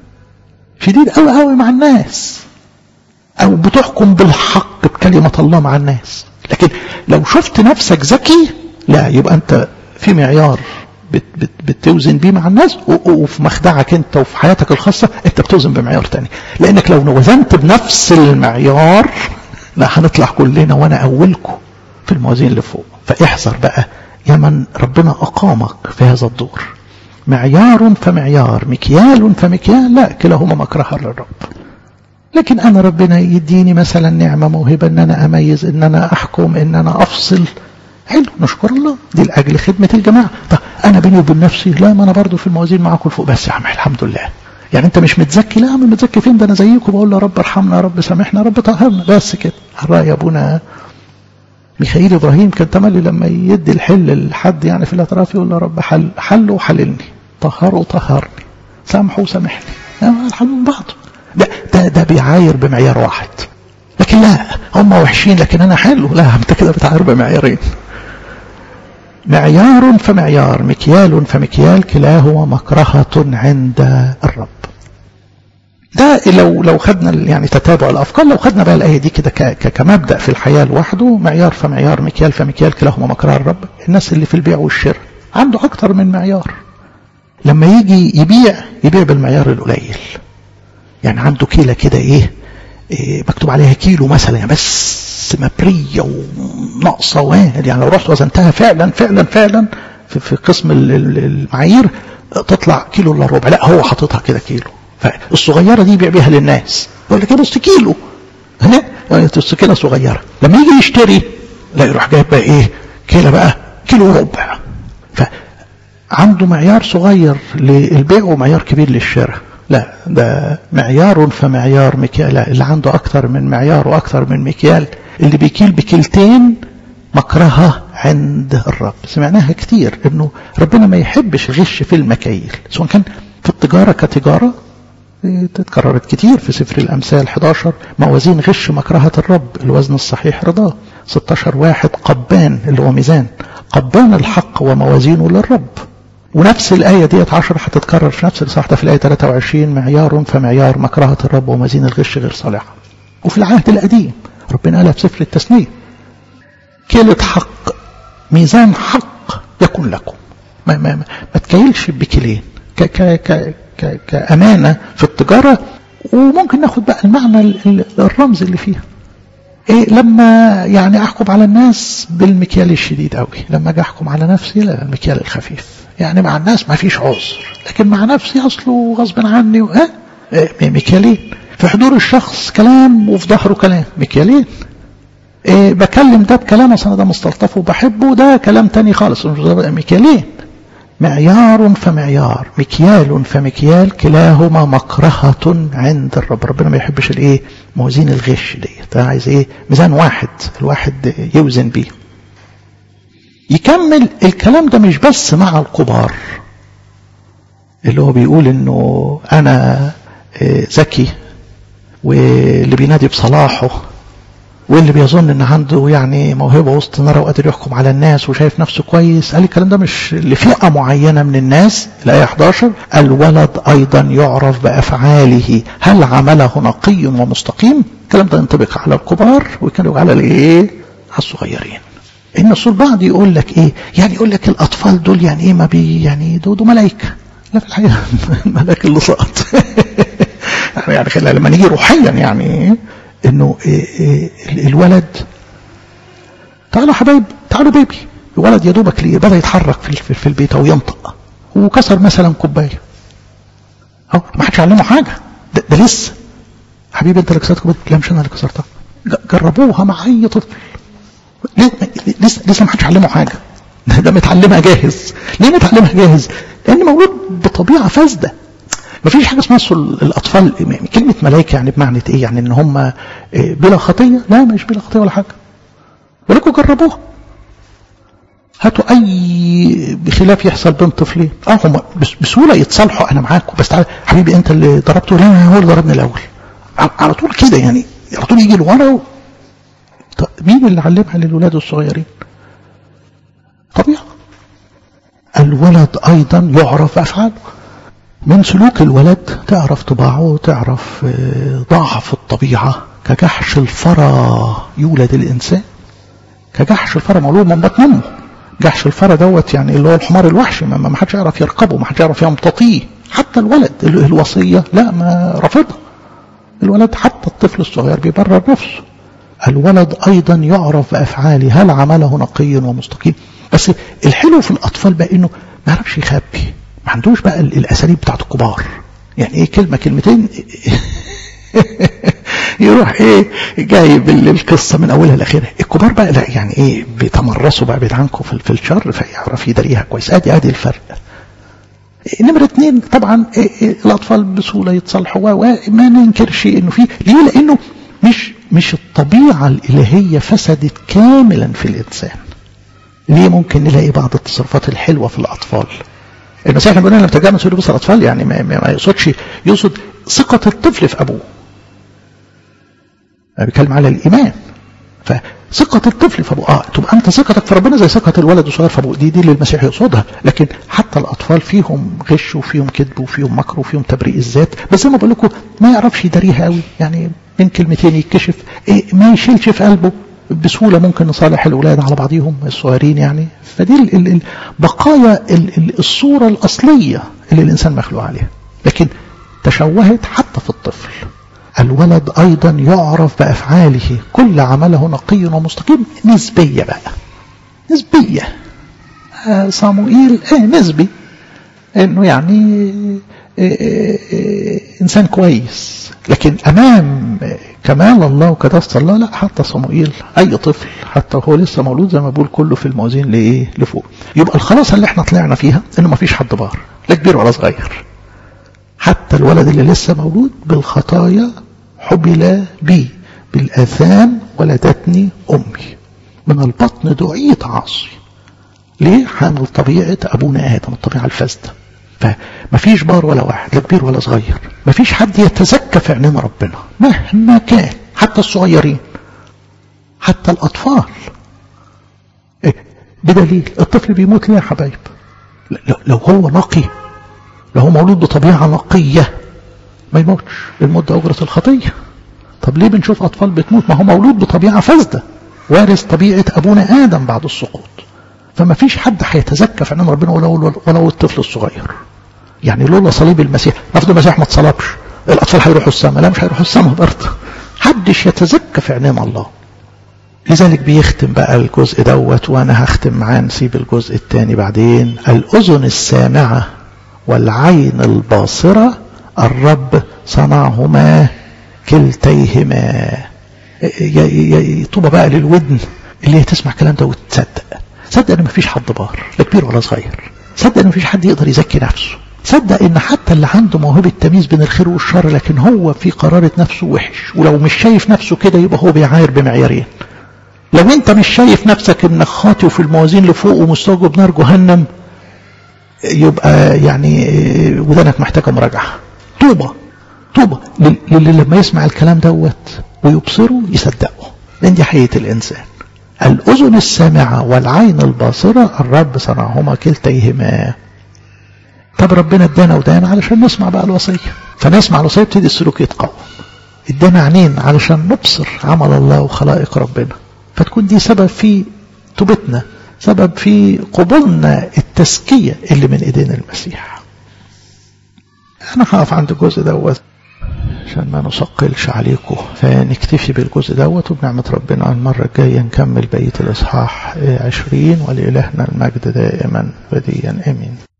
شديد قوي قوي مع الناس او بتحكم بالحق بكلمة الله مع الناس لكن لو شفت نفسك ذكي لا يبقى انت في معيار بت بت بتوزن بيه مع الناس وفي مخدعك انت وفي حياتك الخاصة انت بتوزن بمعيار تاني لانك لو وزنت بنفس المعيار لا هنطلع كلنا وانا اولكم في الموازين اللي فوق فاحذر بقى يا من ربنا اقامك في هذا الدور معيار فمعيار مكيال فمكيال لا كلاهما مكرها للرب لكن انا ربنا يديني مثلا نعمه موهبه ان انا اميز ان انا احكم ان انا افصل حلو نشكر الله دي لاجل خدمه الجماعه طب انا بيني وبين نفسي لا ما انا برضه في الموازين معاكم فوق بس يا عم الحمد لله يعني انت مش متزكي لا يا عم متزكي فين ده انا زيكم بقول له يا رب ارحمنا يا رب سامحنا يا رب طهرنا بس كده الراي يا ابونا ميخائيل ابراهيم كان تملي لما يدي الحل لحد يعني في الاعتراف يقول له يا رب حل حله وحللني طهره وطهرني سامحه وسامحني الحل من بعضه ده ده ده بيعاير بمعيار واحد لكن لا هم وحشين لكن انا حلو لا انت كده بتعاير بمعيارين معيار فمعيار مكيال فمكيال كلاهما مكرهة عند الرب ده لو لو خدنا يعني تتابع الافكار لو خدنا بقى الايه دي كده كمبدا في الحياه لوحده معيار فمعيار مكيال فمكيال كلاهما مكرها الرب الناس اللي في البيع والشراء عنده اكتر من معيار لما يجي يبيع يبيع بالمعيار القليل يعني عنده كيلة كده ايه, إيه مكتوب عليها كيلو مثلا بس مبرية وناقصة واحد يعني لو رحت وزنتها فعلا فعلا فعلا في, في قسم المعايير تطلع كيلو الا ربع لا هو حاططها كده كيلو فالصغيرة دي يبيع بيها للناس يقول لك بص كيلو هنا يعني كيلة صغيرة لما يجي يشتري لا يروح جايب بقى ايه كيلة بقى كيلو ربع عنده معيار صغير للبيع ومعيار كبير للشراء لا ده معيار فمعيار مكيال لا اللي عنده أكثر من معيار وأكثر من مكيال اللي بيكيل بكيلتين مكرهة عند الرب سمعناها كتير انه ربنا ما يحبش غش في المكاييل سواء كان في التجارة كتجارة تتكررت كتير في سفر الأمثال 11 موازين غش مكرهة الرب الوزن الصحيح رضاه 16 واحد قبان اللي هو ميزان قبان الحق وموازينه للرب ونفس الآية ديت عشر هتتكرر في نفس الإصحاح ده في الآية 23 معيار فمعيار مكرهة الرب ومزين الغش غير صالحة وفي العهد القديم ربنا قالها في سفر التثنية كيلة حق ميزان حق يكون لكم ما, ما, ما, ما تكيلش بكيلين ك ك ك ك كأمانة في التجارة وممكن ناخد بقى المعنى الرمز اللي فيها إيه لما يعني أحكم على الناس بالمكيال الشديد قوي لما أجي أحكم على نفسي لا المكيال الخفيف يعني مع الناس ما فيش عذر لكن مع نفسي أصله غصب عني ها إيه مكيالين في حضور الشخص كلام وفي ظهره كلام مكيالين إيه بكلم ده بكلام اصل ده مستلطفه وبحبه ده كلام تاني خالص مكيالين معيار فمعيار مكيال فمكيال كلاهما مكرهة عند الرب ربنا ما يحبش الايه موازين الغش ديت عايز ايه ميزان واحد الواحد يوزن بيه يكمل الكلام ده مش بس مع الكبار اللي هو بيقول انه انا ذكي واللي بينادي بصلاحه واللي بيظن ان عنده يعني موهبه وسط نار وقادر يحكم على الناس وشايف نفسه كويس قال الكلام ده مش لفئه معينه من الناس الايه 11 الولد ايضا يعرف بافعاله هل عمله نقي ومستقيم الكلام ده ينطبق على الكبار ويكلم على الايه على الصغيرين ان اصول بعض يقول لك ايه يعني يقول لك الاطفال دول يعني ايه ما بي يعني دول دول ملائكه لا في الحقيقه ملاك اللي سقط يعني خلينا لما نيجي روحيا يعني انه إيه إيه الولد تعالوا حبايب تعالوا بيبي الولد يا دوبك ليه بدا يتحرك في في البيت او ينطق وكسر مثلا كوبايه اهو ما حدش علمه حاجه ده, ده لسه حبيبي انت اللي كسرت كوبايه لا مش انا اللي كسرتها جربوها مع اي طفل لسه لسه ما حدش علمه حاجه ده, ده متعلمها جاهز ليه متعلمها جاهز لان مولود بطبيعه فاسده ما فيش حاجه اسمها الاطفال كلمه ملائكه يعني بمعنى ايه يعني ان هم بلا خطيه لا مش بلا خطيه ولا حاجه ولكم جربوها هاتوا اي بخلاف يحصل بين طفلين اه هم بسهوله يتصالحوا انا معاكم بس تعالى حبيبي انت اللي ضربته لا هو اللي ضربني الاول على طول كده يعني على طول يجي لورا و... مين اللي علمها للولاد الصغيرين طبيعه الولد ايضا يعرف افعاله من سلوك الولد تعرف طباعه تعرف ضعف الطبيعة كجحش الفرى يولد الإنسان كجحش الفرى مولود من بطن أمه جحش الفرى دوت يعني اللي هو الحمار الوحشي ما, ما حدش يعرف يركبه ما حدش يعرف يمتطيه حتى الولد الوصية لا ما رافضها الولد حتى الطفل الصغير بيبرر نفسه الولد أيضا يعرف بأفعاله هل عمله نقي ومستقيم بس الحلو في الأطفال بقى إنه ما يعرفش يخبي ما عندوش بقى الاساليب بتاعت الكبار يعني ايه كلمه كلمتين يروح ايه جايب القصه من اولها لاخرها الكبار بقى لا يعني ايه بيتمرسوا بقى بعيد عنكم في الشر فيعرف يداريها كويس ادي ادي الفرق نمرة اتنين طبعا إيه إيه الاطفال بسهوله يتصالحوا وما ننكرش انه في ليه لانه مش مش الطبيعه الالهيه فسدت كاملا في الانسان ليه ممكن نلاقي بعض التصرفات الحلوه في الاطفال المسيح بيقول لنا تجمع سوري بص الاطفال يعني ما, ما يقصدش يقصد ثقه الطفل في ابوه بيتكلم على الايمان ثقة الطفل فابو اه تبقى انت ثقتك في ربنا زي ثقة الولد الصغير فابو دي دي اللي المسيح يقصدها لكن حتى الاطفال فيهم غش وفيهم كذب وفيهم مكر وفيهم تبريء الذات بس زي ما بقول لكم ما يعرفش يداريها قوي يعني من كلمتين يتكشف إيه ما يشيلش في قلبه بسهوله ممكن نصالح الاولاد على بعضهم الصغيرين يعني فدي ال ال بقايا ال ال الصوره الاصليه اللي الانسان مخلوق عليها لكن تشوهت حتى في الطفل الولد أيضا يعرف بأفعاله كل عمله نقي ومستقيم نسبية بقى نسبية آه صاموئيل آه نسبي انه يعني آه انسان كويس لكن امام كمال الله وقداسه الله لا حتى صموئيل اي طفل حتى هو لسه مولود زي ما بقول كله في الموازين لايه لفوق يبقى الخلاصه اللي احنا طلعنا فيها انه ما فيش حد بار لا كبير ولا صغير حتى الولد اللي لسه مولود بالخطايا حبل بي بالآثام ولدتني أمي من البطن دعيت عاصي ليه حامل طبيعة أبونا آدم الطبيعة الفاسدة فمفيش بار ولا واحد لا كبير ولا صغير مفيش حد يتزكى في عينين ربنا مهما كان حتى الصغيرين حتى الأطفال إيه؟ بدليل الطفل بيموت ليه يا حبايب لو هو نقي لو هو مولود بطبيعة نقية ما يموتش الموت ده أجرة الخطية طب ليه بنشوف أطفال بتموت ما هو مولود بطبيعة فاسدة وارث طبيعة أبونا آدم بعد السقوط فما فيش حد هيتزكى في عينين ربنا ولو ولو الطفل الصغير يعني لولا صليب المسيح نفضل المسيح ما اتصلبش الأطفال هيروحوا السماء لا مش هيروحوا السماء برضه حدش يتزكى في عينين الله لذلك بيختم بقى الجزء دوت وانا هختم معاه نسيب الجزء الثاني بعدين الاذن السامعه والعين الباصره الرب صنعهما كلتيهما طوبى بقى للودن اللي هي تسمع الكلام ده وتصدق صدق ان مفيش حد بار لا كبير ولا صغير صدق ان مفيش حد يقدر يزكي نفسه صدق ان حتى اللي عنده موهبه تمييز بين الخير والشر لكن هو في قرارة نفسه وحش ولو مش شايف نفسه كده يبقى هو بيعاير بمعيارين لو انت مش شايف نفسك انك خاطي وفي الموازين لفوق ومستوجب نار جهنم يبقى يعني ودانك محتاجه مراجعه طوبى طوبى للي لما يسمع الكلام دوت ويبصره يصدقه لان دي حقيقه الانسان الاذن السامعه والعين الباصره الرب صنعهما كلتيهما طب ربنا ادانا ودانا علشان نسمع بقى الوصيه فنسمع الوصيه يبتدي السلوك يتقوم ادانا عينين علشان نبصر عمل الله وخلائق ربنا فتكون دي سبب في توبتنا سبب في قبولنا التزكية اللي من ايدين المسيح انا هقف عند الجزء دوت عشان ما نثقلش عليكم فنكتفي بالجزء دوت وبنعمة ربنا المرة الجاية نكمل بقية الإصحاح عشرين ولإلهنا المجد دائما بديا آمين